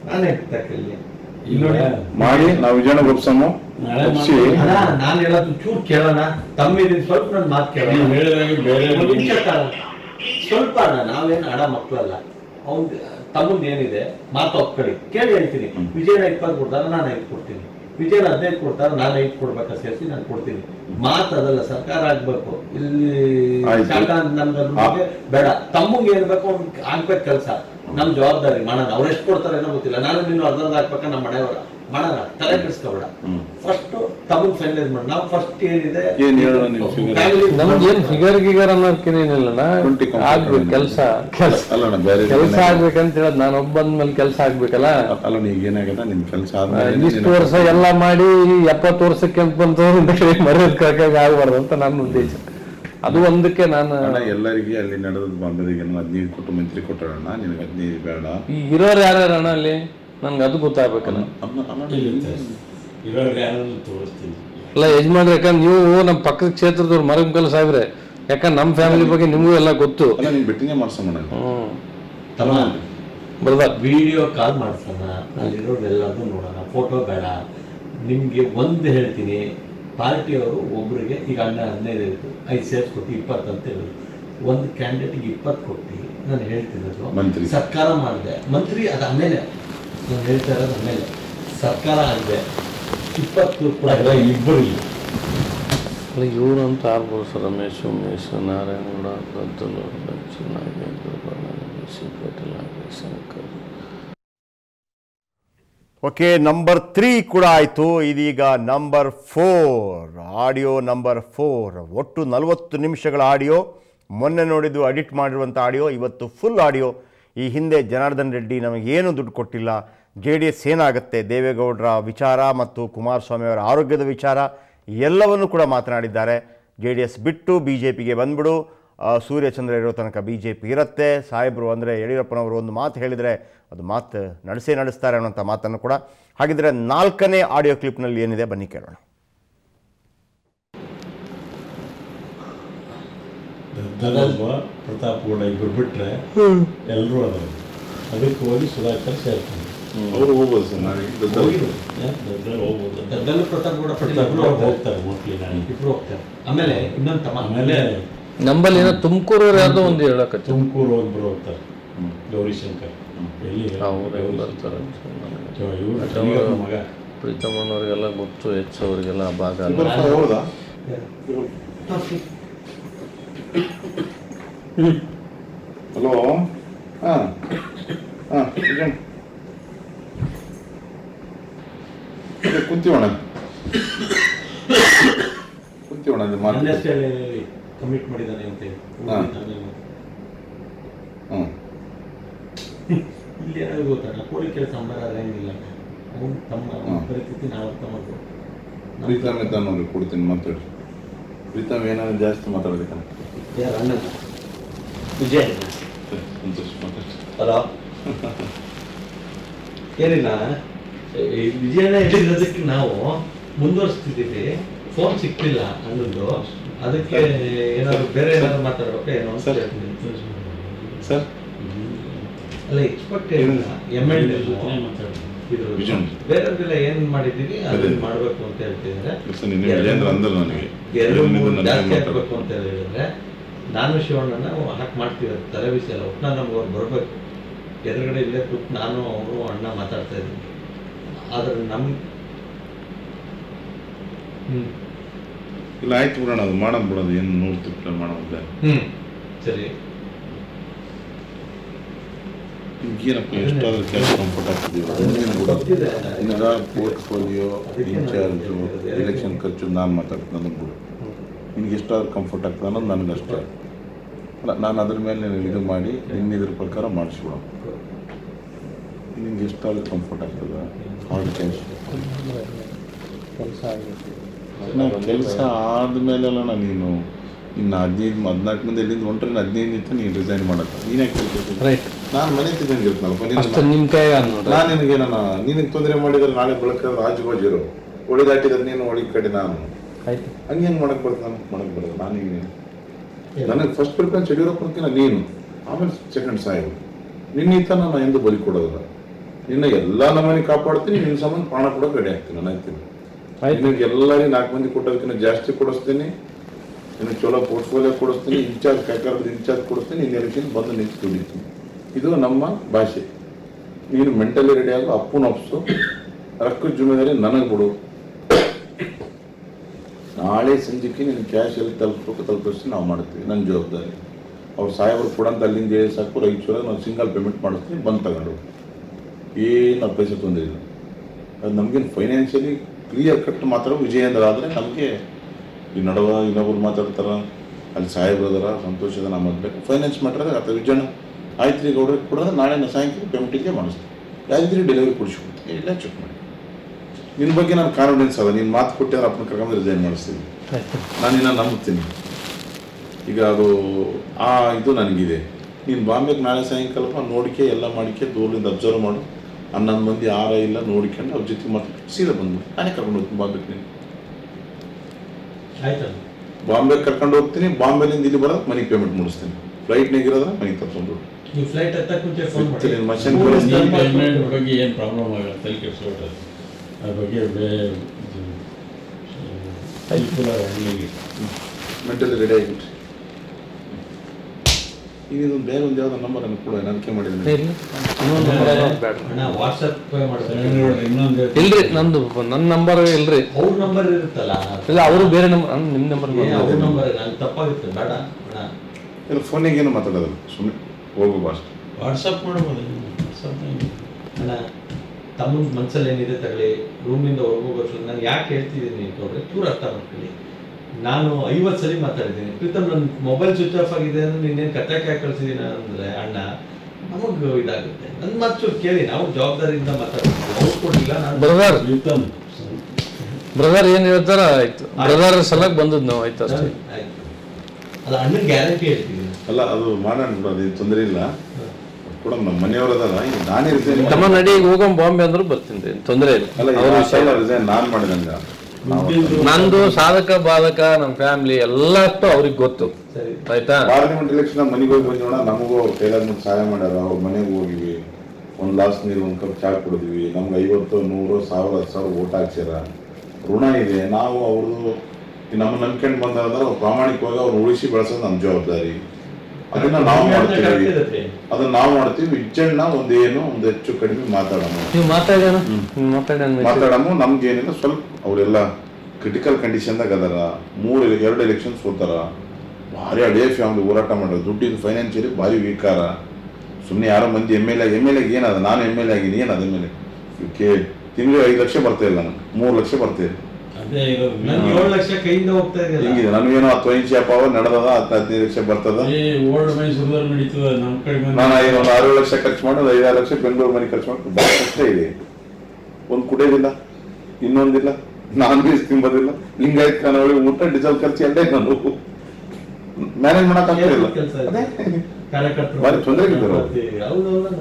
ನಾನೇ ತಕ್ಕಲ್ಲಿ ಈಗ ಮಾಡಿ ನಾವು ವಿಜಯನ ಒಪ್ಸಮ್ಮ ನಾಳೆ ಒಪ್ಸಿ ಮಾಡ್ತೀವಿ. ಅಣ್ಣ ನಾನು ಹೇಳೋದು ಚೂರು ಕೇಳೋಣ ತಮ್ಮಿದ್ದೀನಿ ಸ್ವಲ್ಪ ನನ್ನ ಮಾತು ಕೇಳೋಣ ನೀವು ಹೇಳಿದಾಗ ಬೇರೆ ಒಂದು ನಿಮಿಷ ತಾಳು. ಸ್ವಲ್ಪ ಅಣ್ಣ ನಾವೇನು ಹಣ ಮಕ್ಕಳಲ್ಲ ಅವ್ನ್ ತಮ್ಮಂದು ಏನಿದೆ ಮಾತು ಒಪ್ಕೊಳ್ಳಿ ಕೇಳಿ ಹೇಳ್ತೀನಿ ವಿಜಯನ ಇಪ್ಪತ್ತು ಕೊಡ್ತಾರೆ ನಾನು ಐದು ಕೊಡ್ತೀನಿ ವಿಜಯನ ಹದಿನೈದು ಕೊಡ್ತಾರೆ ನಾನು ಐದು ಕೊಡ್ಬೇಕಾ ಸೇರಿಸಿ ನಾನು ಕೊಡ್ತೀನಿ ಮಾತು ಅದಲ್ಲ ಸರ್ಕಾರ ಆಗ್ಬೇಕು ಇಲ್ಲಿ ಆಯ್ತು. ಶಾಖ ನಮ್ಗೆ ಅದ್ರ ಬಗ್ಗೆ ಬೇಡ ತಮ್ಮಗೆ ಏನ್ ಬೇಕೋ ಅವ್ನ್ ಆಗ್ಬೇಕು ಕೆಲಸ ನಮ್ ಜವಾಬ್ದಾರಿ ಮಾಡೋಣ ಅವ್ರು ಎಷ್ಟು ಕೊಡ್ತಾರೆ ಏನೋ ಗೊತ್ತಿಲ್ಲ ನಾನು ನಿನ್ನ ಅರ್ಧ ಹಾಕ್ಬೇಕಾ ನಮ್ಮ ಮನೆಯವರ ಮಾಡೋಣ ತಲೆ ಕೆಡಿಸ್ಕೋಬೇಡ ಹ್ಮ್. ಫಸ್ಟ್ ತಮಗೆ ಫೈನಲೈಸ್ ಮಾಡಿ ನಾವು ಫಸ್ಟ್ ಏನಿದೆ ಏನ್ ಹೇಳೋಣ ನೀವು figure? Family ನಮ್ಗೆ ಏನ್ ಫಿಗರ್ ಗಿಗರ್ ಅನ್ನೋದಕ್ಕೇನಿಲ್ಲಣ್ಣ Twenty company ಆಗ್ಬೇಕು ಕೆಲಸ ಕೆಲಸ ಅಲ್ಲಣ್ಣ ಬೇರೆ ಕೆಲಸ ಆಗ್ಬೇಕಂತ ಹೇಳದ್ ನಾನು ಒಬ್ಬ ಬಂದ್ಮೇಲೆ ಕೆಲಸ ಆಗ್ಬೇಕಲ್ಲ ಅಲ್ಲ ಈಗ ಏನಾಗದ ನಿಮ್ ಕೆಲಸ ಆ, ಆದ್ಮೇಲೆ ಇಷ್ಟು ವರ್ಷ ಎಲ್ಲ ಮಾಡಿ ಎಪ್ಪತ್ತು ವರ್ಷಕ್ಕೆ ಅಂತ ಬಂತು ಮರ್ಯಾದ ಕಳ್ಕಾಗ ಆಗ್ಬಾರ್ದು ಅಂತ ನನ್ನ ಉದ್ದೇಶ ಅದು ಒಂದಕ್ಕೆ ನಾನು ಅಣ್ಣ ಎಲ್ಲರಿಗೆ ಅಲ್ಲಿ ನಡೆದದ್ದು ಬಾಂಬೆದಿಗೆ ಹದಿನೈದು ಕೊಟ್ಟು ಮಂತ್ರಿ ಕೊಟ್ಟಣ ನಿನಗೆ ಹದಿನೈದು ಬೇಡ ಈ ಇರೋರು ಯಾರ್ಯಾರು ಅಣ್ಣ ಅಲ್ಲಿ ನನ್ಗೆ ಅದು ಗೊತ್ತಾಗ್ಬೇಕಲ್ಲ ಅಮ್ಮ ಅಮ್ಮ ಇವಾಗ ಯಾರನ್ನು ತೋರಿಸ್ತೀನಿ ಅಲ್ಲ ಯಜಮಾನ್ರೆ ಯಾಕಂದ್ರೆ ನೀವು ನಮ್ಮ ಪಕ್ಕದ ಕ್ಷೇತ್ರದವ್ರು ಮರಮಕಲ್ ಸಾಹೇಬ್ರೆ ಯಾಕಂದ್ರೆ ನಮ್ಮ ಫ್ಯಾಮಿಲಿ ಬಗ್ಗೆ ನಿಮಗೂ ಎಲ್ಲ ಗೊತ್ತು ಅಲ್ಲ ನೀನ್ ಬೆಟ್ಟಿಂಗೇ ಮಾಡ್ಸೋಣ ಹ್ಮ್ ತಮ್ಮ ಬ್ರದರ್ ವಿಡಿಯೋ ಕಾಲ್ ಮಾಡ್ಸೋಣ ಅಲ್ಲಿರೋರೆಲ್ಲರನ್ನೂ ನೋಡೋಣ ಫೋಟೋ ಬೇಡ ನಿಮಗೆ ಒಂದು ಹೇಳ್ತೀನಿ ಪಾರ್ಟಿಯವರು ಒಬ್ರಿಗೆ ಈಗ ಅಣ್ಣ ಹದಿನೈದು ಇತ್ತು ಐದು ಸೇರ್ಸ್ ಕೊಟ್ಟು ಇಪ್ಪತ್ತು ಅಂತ ಹೇಳಿದ್ರು ಒಂದು ಕ್ಯಾಂಡಿಡೇಟ್ಗೆ ಇಪ್ಪತ್ತು ಕೊಟ್ಟು ನಾನು ಹೇಳ್ತಿರೋದು ಮಂತ್ರಿ. ಸರ್ಕಾರ ಮಾಡಿದೆ ಮಂತ್ರಿ ಅದು ಆಮೇಲೆ ನಾನು ಹೇಳ್ತಾ ಇರೋದು ಆಮೇಲೆ ಸರ್ಕಾರ ಆಗಿದೆ ಇಪ್ಪತ್ತು ಅದ್ರ ಕೊಟ್ಟರೆ ಇಬ್ಬರಿಗೆ ಅಲ್ಲ ಇವರು ಅಂತ ಆರ್ಬೋದು ಸರ್ ರಮೇಶ್ ಉಮೇಶ್ ನಾರಾಯಣಗೌಡ ಗದ್ದಲು Nagendra C Patil Nagesh Shankar okay number three ಕೂಡ ಆಯಿತು ಇದೀಗ number four audio number four ಒಟ್ಟು ನಲವತ್ತು ನಿಮಿಷಗಳ ಆಡಿಯೋ ಮೊನ್ನೆ ನೋಡಿದ್ದು ಎಡಿಟ್ ಮಾಡಿರುವಂಥ ಆಡಿಯೋ ಇವತ್ತು ಫುಲ್ ಆಡಿಯೋ ಈ ಹಿಂದೆ ಜನಾರ್ದನ್ ರೆಡ್ಡಿ ನಮಗೇನು ದುಡ್ಡು ಕೊಟ್ಟಿಲ್ಲ ಜೆ ಡಿ ಎಸ್ ಏನಾಗುತ್ತೆ ದೇವೇಗೌಡರ ವಿಚಾರ ಮತ್ತು ಕುಮಾರಸ್ವಾಮಿ ಅವರ ಆರೋಗ್ಯದ ವಿಚಾರ ಎಲ್ಲವನ್ನೂ ಕೂಡ ಮಾತನಾಡಿದ್ದಾರೆ ಜೆ ಡಿ ಎಸ್ ಬಿಟ್ಟು ಬಿ ಜೆ ಪಿಗೆ ಬಂದ್ಬಿಡು ಆ, ಸೂರ್ಯಚಂದ್ರ ಇರೋ ತನಕ ಬಿ ಜೆ ಪಿ ಇರುತ್ತೆ ಸಾಹೇಬರು ಅಂದರೆ ಯಡಿಯೂರಪ್ಪನವರು ಒಂದು ಮಾತು ಹೇಳಿದರೆ ಅದು ಮಾತು ನಡೆಸೇ ನಡೆಸ್ತಾರೆ ಅನ್ನೋಂಥ ಮಾತನ್ನು ಕೂಡ ಹಾಗಿದ್ರೆ ನಾಲ್ಕನೇ ಆಡಿಯೋ ಕ್ಲಿಪ್ನಲ್ಲಿ ಏನಿದೆ ಬನ್ನಿ ಕೇಳೋಣ ದರ್ದನೊಬ್ಬ ಪ್ರತಾಪ್ ಗೌಡ ಇಬ್ಬರು ಬಿಟ್ರೆ ಎಲ್ಲರೂ ಅದಾರೆ ಅದಕ್ಕೆ ಹೋಗಿ ಸುಧಾಕರ್ ಸೇರ್ತಾರೆ ಅವ್ರು ಹೋಗ್ಬೋದು ಸರ್ ನಾಳೆ ಹೋಗಿದ್ರು ದರ್ದಲ್ಲಿ ಹೋಗ್ಬೋದು ಗದ್ದಲು ಪ್ರತಾಪ್ ಗೌಡ ಪಟೇಲ್ ಪ್ರತಾಪ್ ಇಬ್ರು ಗೌಡ ಹೋಗ್ತಾರೆ. ಹೋಗ್ತಾರೆ ಮೋಸ್ಟ್ಲಿ ನಾಳೆ ಇಬ್ರು ಹೋಗ್ತಾರೆ ಆಮೇಲೆ ಇನ್ನೊಂದು ತಮ್ಮ ಆಮೇಲೆ ನಂಬಲ್ಲಿ ಏನೋ ತುಮಕೂರವ್ರು ಯಾರ್ದೋ ಒಂದು ಹೇಳಕತ್ತೆ ತುಮಕೂರು ಒಬ್ಬರು ಹೋಗ್ತಾರೆ ಗೌರಿಶಂಕರ್ ಎಲ್ಲಿ ಅವ್ರು ಬರ್ತಾರೆ ಇವರು ತಂಗಿಯವ್ರ ಮಗ ಪ್ರೀತಮ್ಮನವ್ರಿಗೆಲ್ಲ ಗೊತ್ತು ಹೆಚ್ಚು ಅವರಿಗೆಲ್ಲ ಆ ಭಾಗ ಅಲ್ಲ ಇಬ್ಬರು ಹೌದಾ ಹಲೋ ಹಾ ಹಾ ವಿಜಯ್. ಇದೆ, ಕುಂತೀವಣ್ಣ ಕುಂತೀವಣ್ಣ ಅಲ್ಲಿ ಮಾತು ಮೊನ್ನೆ ಕಮಿಟ್ ಮಾಡಿದ್ದಾನೆ ಅಂತ ಹೇಳಿ ಹಾ. ನಾನು- ಹ್ಮ್ ಇಲ್ಲಿ ಏನಾದ್ರು ಗೊತ್ತಣ್ಣ ಕೋಳಿ ಕೆಲಸ ಮಾಡಾದ್ರೆ ಏನಿಲ್ಲ ಅವ್ನು ತಮ್ಮ ಅವ್ನ ಹ್ಮ್. ಪರಿಸ್ಥಿತಿ ನಾವು ಅರ್ಥ ಮಾಡ್ಬೇಕು ಪ್ರೀತಮ್ ಇದ್ದ ನೋಡಿ ಕೊಡ್ತೀನಿ ಮಾತಾಡಿ ಪ್ರೀತಮ್ ಏನಾದ್ರು ಜಾಸ್ತಿ ಮಾತಾಡ್ಬೇಕಣ್ಣ ಯಾರು ಅಣ್ಣ ವಿಜಯ್ ಸಂತೋಷ ಮಾತಾಡಿ ಹಲೋ ಏನಿಲ್ಲ ಈ ವಿಜಯಣ್ಣ ಹೇಳಿರೋದಕ್ಕೆ ನಾವು ಮುಂದುವರಿಸ್ತಿದ್ದೀವಿ ಫೋನ್ ಸಿಕ್ತಿಲ್ಲ ಅಣ್ಣಂದು ಅದಕ್ಕೆ ಏನಾದ್ರು ಬೇರೆ ಏನಾದ್ರು ಮಾತಾಡ್ಬೇಕು ಏನೋ ಅಂತ ಸರ್. ಹೇಳ್ತೀನಿ. ಸರ್ ಅಲ್ಲ ಎಕ್ಸ್ಪೆಕ್ಟ್ ಏನಿಲ್ಲ ಎಮ್ ಎಲ್ ಜೊತೆನೇ ಮಾತಾಡ್ತಾರೆ ಇದು ವಿಜಯನ್. ಬೇರೆಲ್ಲ ಏನ್ ಮಾಡಿದೀವಿ ಅದನ್ನ ಅದೇ. ಮಾಡ್ಬೇಕು ಅಂತ ಹೇಳ್ತಿದ್ದಾರೆ ಸರ್ ನಿನ್ನೆ ವಿಜೇಂದ್ರ ಅಂದ್ರು ನನಗೆ ಎರಡು ಇದನ್ನ ಮೂರು ಇದನ್ನ ಜಾಸ್ತಿ ಮಾತಾಡು. ಹಾಕ್ಬೇಕು ಅಂತ ಹೇಳಿದ್ರೆ ನಾನು ಶಿವಣ್ಣನ ಹಾಕಿ ಮಾಡ್ತೀವಿ ತಲೆ ಬಿಸಿ ಅಲ್ಲ ಒಟ್ಟು ನಮ್ಗೆ ಅವ್ರು ಬರ್ಬೇಕು ಎದುರುಗಡೆ ಇಲ್ಲೇ ಕೂತು ನಾನು ಅವರು ಅಣ್ಣ ಮಾತಾಡ್ತಾ ಇದ್ದೀನಿ ಆದ್ರೆ ನಮ್ ಹ್ಮ್ ಇಲ್ಲ ಆಯ್ತು ಬಿಡೋಣ ಅದು ಮಾಡೋಣ ಬಿಡೋದು ಏನು ನೋಡ್ತಿರ್ತಾರೆ ಮಾಡೋದ ಹ್ಮ್ ಸರಿ ಏನಪ್ಪ ಎಷ್ಟಾದ್ರೂ ಕೆಲಸ ಕಂಫರ್ಟ್ ಆಗ್ತಿದೀವಿ ಗೊತ್ತಿದೆ. ನಿನಗ ಪೋರ್ಟ್ಫೋಲಿಯೋ ಅದಕ್ಕೆ ಇನ್ಚಾರ್ಜು ನಾನು ಎಲೆಕ್ಷನ್ ಖರ್ಚು ನಾನು ಮಾತಾಡ್ತೀನಿ ಅದನ್ನು ಬಿಡು ನಿನಗೆ ಎಷ್ಟಾದ್ರೂ ಕಂಫರ್ಟ್ ಆಗ್ತದೆ ಅನ್ನೋದು ನನಗೆ ಅಷ್ಟೇ ಅಲ್ಲ ನಾನು ಅದ್ರ ಮೇಲೆ ನೀನು ಇದು ಮಾಡಿ ನಿನ್ನ ಇದ್ರ ಪ್ರಕಾರ ಮಾಡಿಸ್ಬಿಡು ನಿನ್ಗೆ ಎಷ್ಟಾದ್ರೂ ಕಂಫರ್ಟ್ ಆಗ್ತದೆ ಹಾರ್ಡ್ ಕ್ಯಾಶ್ ಕೆಲಸ ಆಗಿತ್ತು ಕೆಲಸ ಆದ್ಮೇಲೆಲ್ಲ ನಾನು ನೀನು ಇನ್ನು ಹದಿನೈದು ಹದಿನಾಲ್ಕು ಮಂದಿ ಎಲ್ಲಿಂದ ಹೊಂಟ್ರೆ ಹದಿನೈದು ನಿಂತು ನೀನು ರಿಸೈನ್ ಮಾಡಕ್ಕೆ ನೀನು ಯಾಕೆ ಕೇಳ್ತಿದ್ದೀನಿ ರೈಟ್ ನಾನು ಮನೆ ತಿಂದಂಗೆ ಇರ್ತನಲ್ಪ ಅಷ್ಟು ನಿಮ್ಮ ಕೈಗೆ ನೋಡ್ರಿ ನಾನು ನಿನಗೆ ನಾನು ನಿನಗೆ ತೊಂದರೆ ಮಾಡಿದ್ರೆ ನಾಳೆ ಬೆಳಕಾದ್ರೆ ಆಜು ಬಾಜು ಇರು ಒಳಿ ದಾಟಿದ್ರೆ ನೀನು ಒಳಿ ಕಡೆ ನಾನು ಆಯ್ತು ಹಂಗೆ ಹೆಂಗೆ ಮಾಡಕ್ ಬರ್ತದೆ ನಾನು ಮಾಡಕ್ ಬರೋದು ನಾನು ಹಿಂಗೆ ನನಗೆ ಫಸ್ಟ್ ಪ್ರಿಫರೆನ್ಸ್ ಯಡಿಯೂರಪ್ಪನಕ್ಕಿಂತ ನೀನು ಆಮೇಲೆ ಸೆಕೆಂಡ್ ಸಾಯಿಬು ನಿನ್ನ ಈತ ನಾನು ಎಂದು ಬಲಿ ಕೊಡೋದಿಲ್ಲ ನಿನ್ನ ಎಲ್ಲ ನಮ್ಮನೆ ಕಾಪಾಡ್ತೀನಿ ನಿನ್ನ ಸಂಬಂಧ ಪ್ರಾಣ ಕೂಡ ರೆಡಿ ಆಗ್ತೀನಿ ನಾನು ಆಯ್ತೀನಿ ಆಯ್ತು ನಿನಗೆ ಎಲ್ಲರಿಗೆ ನಾಲ್ಕು ಮಂದಿ ಕೊಟ್ಟೋದಕ್ಕಿಂತ ಜಾಸ್ತಿ ಕೊಡಿಸ್ತೀನಿ ನಿನಗೆ ಚಲೋ ಪೋರ್ಟ್ಫೋಲಿಯೋ ಕೊಡಿಸ್ತೀನಿ ಇನ್ಚಾರ್ಜ್ ಕೈಕಾರದ ಇನ್ಚಾರ್ಜ್ ಕೊಡಿಸ್ತೀನಿ ಇನ್ನು ಎಲೆಕ್ಷನ್ ಬಂದು ನಿಂತು ದುಡಿತೀನಿ ಇದು ನಮ್ಮ ಭಾಷೆ ನೀನು ಮೆಂಟಲಿ ರೆಡಿ ಆಗೋ ಅಪ್ಪನ ಒಪ್ಸು ರೊಕ್ಕದ ಜುಮೆದಾರಿ ನನಗೆ ಬಿಡು ನಾಳೆ ಸಂಜೆಗೆ ನೀನು ಕ್ಯಾಶ್ ಎಲ್ಲಿ ತಲುಪಬೇಕು ತಲುಪಿಸಿ ನಾವು ಮಾಡ್ತೀವಿ ನನ್ನ ಜವಾಬ್ದಾರಿ ಅವ್ರು ಸಾಹೇಬರು ಕೊಡಂತ ಅಲ್ಲಿಂದ ಹೇಳಿ ಸಾಕು ರಾಯಚೂರಾಗ ನಾವು ಸಿಂಗಲ್ ಪೇಮೆಂಟ್ ಮಾಡಿಸ್ತೀನಿ ಬಂದು ತಗೊಂಡು ಏನು ಪೈಸೆ ತೊಂದರೆ ಇಲ್ಲ ಅದು ನಮಗೇನು ಫೈನಾನ್ಷಿಯಲಿ ಕ್ಲಿಯರ್ ಕಟ್ ಮಾತ್ರ ವಿಜಯೇಂದ್ರ ಆದರೆ ನಮಗೆ ಈ ನಡುವ ಇನ್ನೊಬ್ರು ಮಾತಾಡ್ತಾರ ಅಲ್ಲಿ ಸಾಹೇಬ್ರು ಅದಾರ ಸಂತೋಷ ಅದ ನಮ್ಮ ಬೇಕು ಫೈನಾನ್ಸ್ ಮ್ಯಾಟ್ರ್ ಅಥವಾ ವಿಜಯಣ್ಣ ಆಯ್ತು ಈಗ ಗೌಡ್ರಿಗೆ ಕೊಡೋದು ನಾಳೆ ನಾ ಸಾಯಂಕಾಲ ಪೇಮೆಂಟಿಗೆ ಮಾಡಿಸ್ತೀನಿ ಯಾವ್ದಿರಿ ಡೆಲಿವರಿ ಕೊಡಿಸ್ಕೊಡ್ತೀನಿ ಇಲ್ಲ ಚೆಕ್ ಮಾಡಿ ನಿನ್ನ ಬಗ್ಗೆ ನಾನು ಕಾನ್ಫಿಡೆನ್ಸ್ ಅದ ನೀನು ಮಾತು ಕೊಟ್ಟಿದ್ರೆ ಅಪ್ಪನ ಕರ್ಕೊಂಡು ರಿಸೈನ್ ಮಾಡಿಸ್ತೀನಿ ಆಯ್ತು ನಾನು ಇನ್ನ ನಂಬ್ತೀನಿ ಈಗ ಅದು ಆ ಇದು ನನಗಿದೆ ನೀನು ಬಾಂಬೆಗೆ ನಾಳೆ ಸಾಯಂಕಾಲ ನೋಡಿಕೆ ಎಲ್ಲ ಮಾಡಿಕೆ ದೂರದಿಂದ ಅಬ್ಸರ್ವ್ ಮಾಡು ಹನ್ನೊಂದು ಮಂದಿ ಆರ ಇಲ್ಲ ನೋಡ್ಕೊಂಡು ಅವ್ರ ಜೊತೆ ಮಾತಾಡಿ ಸೀದಾ ಬಂದ್ಬಿಡು ನಾನೇ ಕರ್ಕೊಂಡು ಹೋಗ್ತೀನಿ ಬಾಂಬೆಗೆ ನೀನು ಆಯ್ತಲ್ಲ ಬಾಂಬೆಗೆ ಕರ್ಕೊಂಡು ಹೋಗ್ತೀನಿ ಬಾಂಬೆಲಿಂದ ಇಲ್ಲಿ ಬರೋದು ಮನೆಗೆ ಪೇಮೆಂಟ್ ಮಾಡಿಸ್ತೀನಿ ಫ್ಲೈಟ್ನಾಗ ಇರೋದ್ರೆ ಮನೆಗೆ ತರ್ಕೊಂಡು ನೀವು ಫ್ಲೈಟ್ ಹತ್ತಕ್ಕೆ ಮುಂಚೆ ಫೋನ್ ಮತ್ತೆ ಮಾಡಿ ನಿನ್ನ ಮಷನ್ ಮೂರು ಕಳಿಸ್ತೀನಿ. ದಿನ ಪೇಮೆಂಟ್ ಮಾಡ್ಕೊಂಡು- ಬಗ್ಗೆ ಏನು ಪ್ರಾಬ್ಲಮ್ ಆಗಲ್ಲ ತಲೆ ಕೆಡಿಸ್ಕೊಳ್ತಾರೆ ಅದ್ರ ಬಗ್ಗೆ ಬೇರೆ ಹೆಲ್ಪ್ಫುಲ್ ಹಳ್ಳಿಗೆ ಮೆಂಟಲಿ ರೆಡಿ ಆಗಿಬಿಟ್ರಿ ಈಗ ಇದೊಂದು ಬೇರೆ ಒಂದು ಯಾವ್ದೋ ನಂಬರ್ ನನಗೆ ಕೂಡ ನನಗೆ ಮಾಡಿದ್ದೀನಿ ಇರ್ಲಿ ಇನ್ನೊಂದು ನಂಬರ್ ಅದ ಬೇಡ ಅಣ್ಣ ವಾಟ್ಸಪ್ ಮಾಡ್ತಾರೆ ಇನ್ನೊಂದು ಇಲ್ರಿ ನಂದು ನನ್ನ ನಂಬರ್ ಇಲ್ರಿ ಅವ್ರ ನಂಬರ್ ಇರುತ್ತಲ್ಲ ಇಲ್ಲ ಅವರು ಬೇರೆ ನಂಬರ್ ನಿಮ್ಮ ನಂಬರ್ ಏ, ಅವ್ರ ನಂಬರ್ ನಂಗೆ ತಪ್ಪಾಗುತ್ತೆ ಬೇಡ ಅಣ್ಣ ಇಲ್ಲ ಫೋನಿಗೆ ಏನು ಮಾತಾಡೋದಿಲ್ಲ ಸುಮ್ಮನೆ ಹೋಗು ಅಷ್ಟೇ ವಾಟ್ಸಪ್ ಮಾಡ್ಬೋದು ವಾಟ್ಸಪ್ ಅಣ್ಣ ತಮ್ಮನ ಮನ್ಸಲ್ಲಿ ಏನಿದೆ ತಗೊಳ್ಳಿ ರೂಮಿಂದ ಹೊರಗೋ ವರ್ಷ ನಾನು ಯಾಕೆ ಹೇಳ್ತಿದ್ದೀನಿ ಅಂತಂದ್ರೆ ಚೂರು ಅರ್ಥ ಮಾಡ್ಕೊಳ್ಳಿ ನಾನು ಐವತ್ತು ಸಲ ಮಾತಾಡಿದ್ದೀನಿ ಪ್ರೀತಮ್ ನನ್ನ ಮೊಬೈಲ್ ಸ್ವಿಚ್ ಆಫ್ ಆಗಿದೆ ಅಂದ್ರೆ ನಿನ್ನೇನು ಕಟ್ಟಕ್ಕೆ ಯಾಕೆ ಕಳ್ಸಿದೀನ ಅಂದ್ರೆ ಅಣ್ಣ ನಮಗ್ ಇದಾಗುತ್ತೆ ನನ್ನ ಮಾತು ಚೂರು ಕೇಳಿ ನಾವು ಜವಾಬ್ದಾರಿಯಿಂದ ಮಾತಾಡ್ತೀವಿ ಅವ್ರು ಕೊಡ್ಲಿಲ್ಲ ನಾನು ಬ್ರದರ್ ಪ್ರೀತಮ್ ಬ್ರದರ್ ಏನ್ ಹೇಳ್ತಾರ ಆಯ್ತು ಬ್ರದರ್ ಸಲಕ್ ಬಂದದ್ ನಾವು ಆಯ್ತು ಅಷ್ಟೇ ಆಯ್ತು ಅಲ್ಲ ಅಣ್ಣನ ಗ್ಯಾರಂಟಿ ಹೇಳ್ತೀನಿ ಅಲ್ಲ ಅದು ಮಾಡೋಣ ಬಿಡು ಅದೇನು ತೊಂದರೆ ಇಲ್ಲ ಕೂಡ ನಮ್ಮ ಮನೆಯವ್ರು ಅದಲ್ಲ ಈಗ ನಾನೇ ರಿಸೈನ್ ತಮ್ಮ ನಡಿ ಈಗ ಹೋಗೋಣ ಬಾಂಬೆ ಅಂದ್ರು ಬರ್ತೀನಿ ತೊಂದರೆ ಇಲ್ಲ ಅಲ್ಲ ಅವ್ರ ವಿಷಯ ಇಲ್ಲ. ರಿಸೈನ್ ನಾನು ಮಾಡಿದಂಗ ನಂದು ಸಾಧಕ ಬಾಧಕ ನಮ್ಮ ಫ್ಯಾಮಿಲಿ ಎಲ್ಲಷ್ಟು ಅವ್ರಿಗೆ ಗೊತ್ತು ಸರಿ ಆಯ್ತಾ ಪಾರ್ಲಿಮೆಂಟ್ ಎಲೆಕ್ಷನ್ ಮನೆಗೆ ಹೋಗಿ ಬಂದೋಣ ನಮಗೂ ಅವ್ರ ಕೈಲಾಗ ಮುಂದೆ ಸಹಾಯ ಮಾಡ್ಯಾರ ಅವ್ರ ಮನೆಗೆ ಹೋಗಿವಿ ಒಂದು ಗ್ಲಾಸ್ ನೀರು ಒಂದು ಕಪ್ ಚಾ ಕುಡಿದ್ವಿ ನಮ್ಗೆ ಐವತ್ತು ನೂರು ಸಾವಿರ ಹತ್ತು ಸಾವಿರ ಓಟ್ ಹಾಕ್ಸ್ಯಾರ ಋಣ ಇದೆ ನಾವು ಅವ್ರದ್ದು ನಮ್ಮ ನಂಬ್ಕೊಂಡು ಬಂದಾದ್ರೆ ಅವ್ರು ಪ್ರಾಮಾಣಿಕವಾಗಿ ಅವ್ರು ಉಳಿಸಿ ಬೆಳೆಸೋದು ನಮ್ಮ ಜವಾಬ್ದಾರಿ ಅದನ್ನ ನಾವು ಮಾಡ್ತೀವಿ ಅದನ್ನ ನಾವು ಮಾಡ್ತೀವಿ ವಿಜ್ಜಣ್ಣ ಒಂದೇನು ಒಂದು ಹೆಚ್ಚು ಕಡಿಮೆ ಮಾತಾಡೋಣ ನೀವು ಮಾತಾಡೋಣ ನೀವು ಮಾತಾಡೋಣ ಮಾತಾಡಮ್ಮ ನಮ್ಗೆ ಏನಿಲ್ಲ ಸ್ವಲ್ಪ ಅವರೆಲ್ಲ ಕ್ರಿಟಿಕಲ್ ಕಂಡೀಷನ್ದಾಗ ಅದಾರ ಮೂರು ಎರಡು ಎಲೆಕ್ಷನ್ ಸೋತಾರ ಭಾರಿ ಹಳೇ ಫ್ಯಾಮಿಲಿ ಹೋರಾಟ ಮಾಡ್ಯಾರ ದುಡ್ಡಿದ್ದು ಫೈನಾನ್ಷಿಯಲಿ ಭಾರಿ ವೀಕಾರ ಸುಮ್ಮನೆ ಯಾರೋ ಮಂದಿ M L A M L ಎಗೆ ಏನದ ನಾನು ಎಮ್ ಎಲ್ ಎ ಆಗಿನಿ ಏನದ ಎಮ್ ಎಲ್ ಎ ಕೆ ತಿಂಗಳು ಐದು ಲಕ್ಷ ಬರ್ತಾ ಇಲ್ಲ ನನಗೆ ಮೂರು ಲಕ್ಷ ಬರ್ತಾ ಇದೆ ಅದೇ ಇರೋದು ನನ್ಗೆ ಏಳು ಲಕ್ಷ ಕೈಯಿಂದ ಹೋಗ್ತಾ ಇದೆಯಲ್ಲ ಹಿಂಗಿದೆ ನನಗೇನೋ ಹತ್ತು ಇಂಚ್ ಅಪ್ಪ ನಡೆದದ ಹತ್ತು ಹದಿನೈದು ಲಕ್ಷ ಬರ್ತದ ಏ ಓಲ್ಡ್ ಮೈಸೂರದಲ್ಲಿ ನಡೀತದ ನಮ್ಮ ಕಡೆ ಬಂದು ನಾನು ಐದು ಒಂದು ಆರು ಲಕ್ಷ ಖರ್ಚು ಮಾಡಿ ಒಂದು ಐದಾರು ಲಕ್ಷ ಬೆಂಗಳೂರು ಮನೆ ಖರ್ಚು ಮಾಡಿ ಭಾಳ ಕಷ್ಟ ಇದೆ ಒಂದು ಕುಡಿಯೋದಿಲ್ಲ ಇನ್ನೊಂದಿಲ್ಲ ನಾನ್ ವೆಜ್ ತಿಂಬೋದಿಲ್ಲ ಲಿಂಗಾಯತ್ ಖಾನಾವಳಿ ಊಟ ಡೀಸೆಲ್ ಖರ್ಚು ಎರಡೇ ನಾನು ಮ್ಯಾನೇಜ್ ಮಾಡಕ್ ಆಗ್ತಿಲ್ಲ ಕೆಲಸ ಅದೇ ಕಾರ್ಯಕರ್ತರು ಬಾರಿ ತೊಂದ್ರೆಗೆ ಇದ್ದಾರೆ ಅವ್ರು. ಹೌದು ಹೌದಣ್ಣ.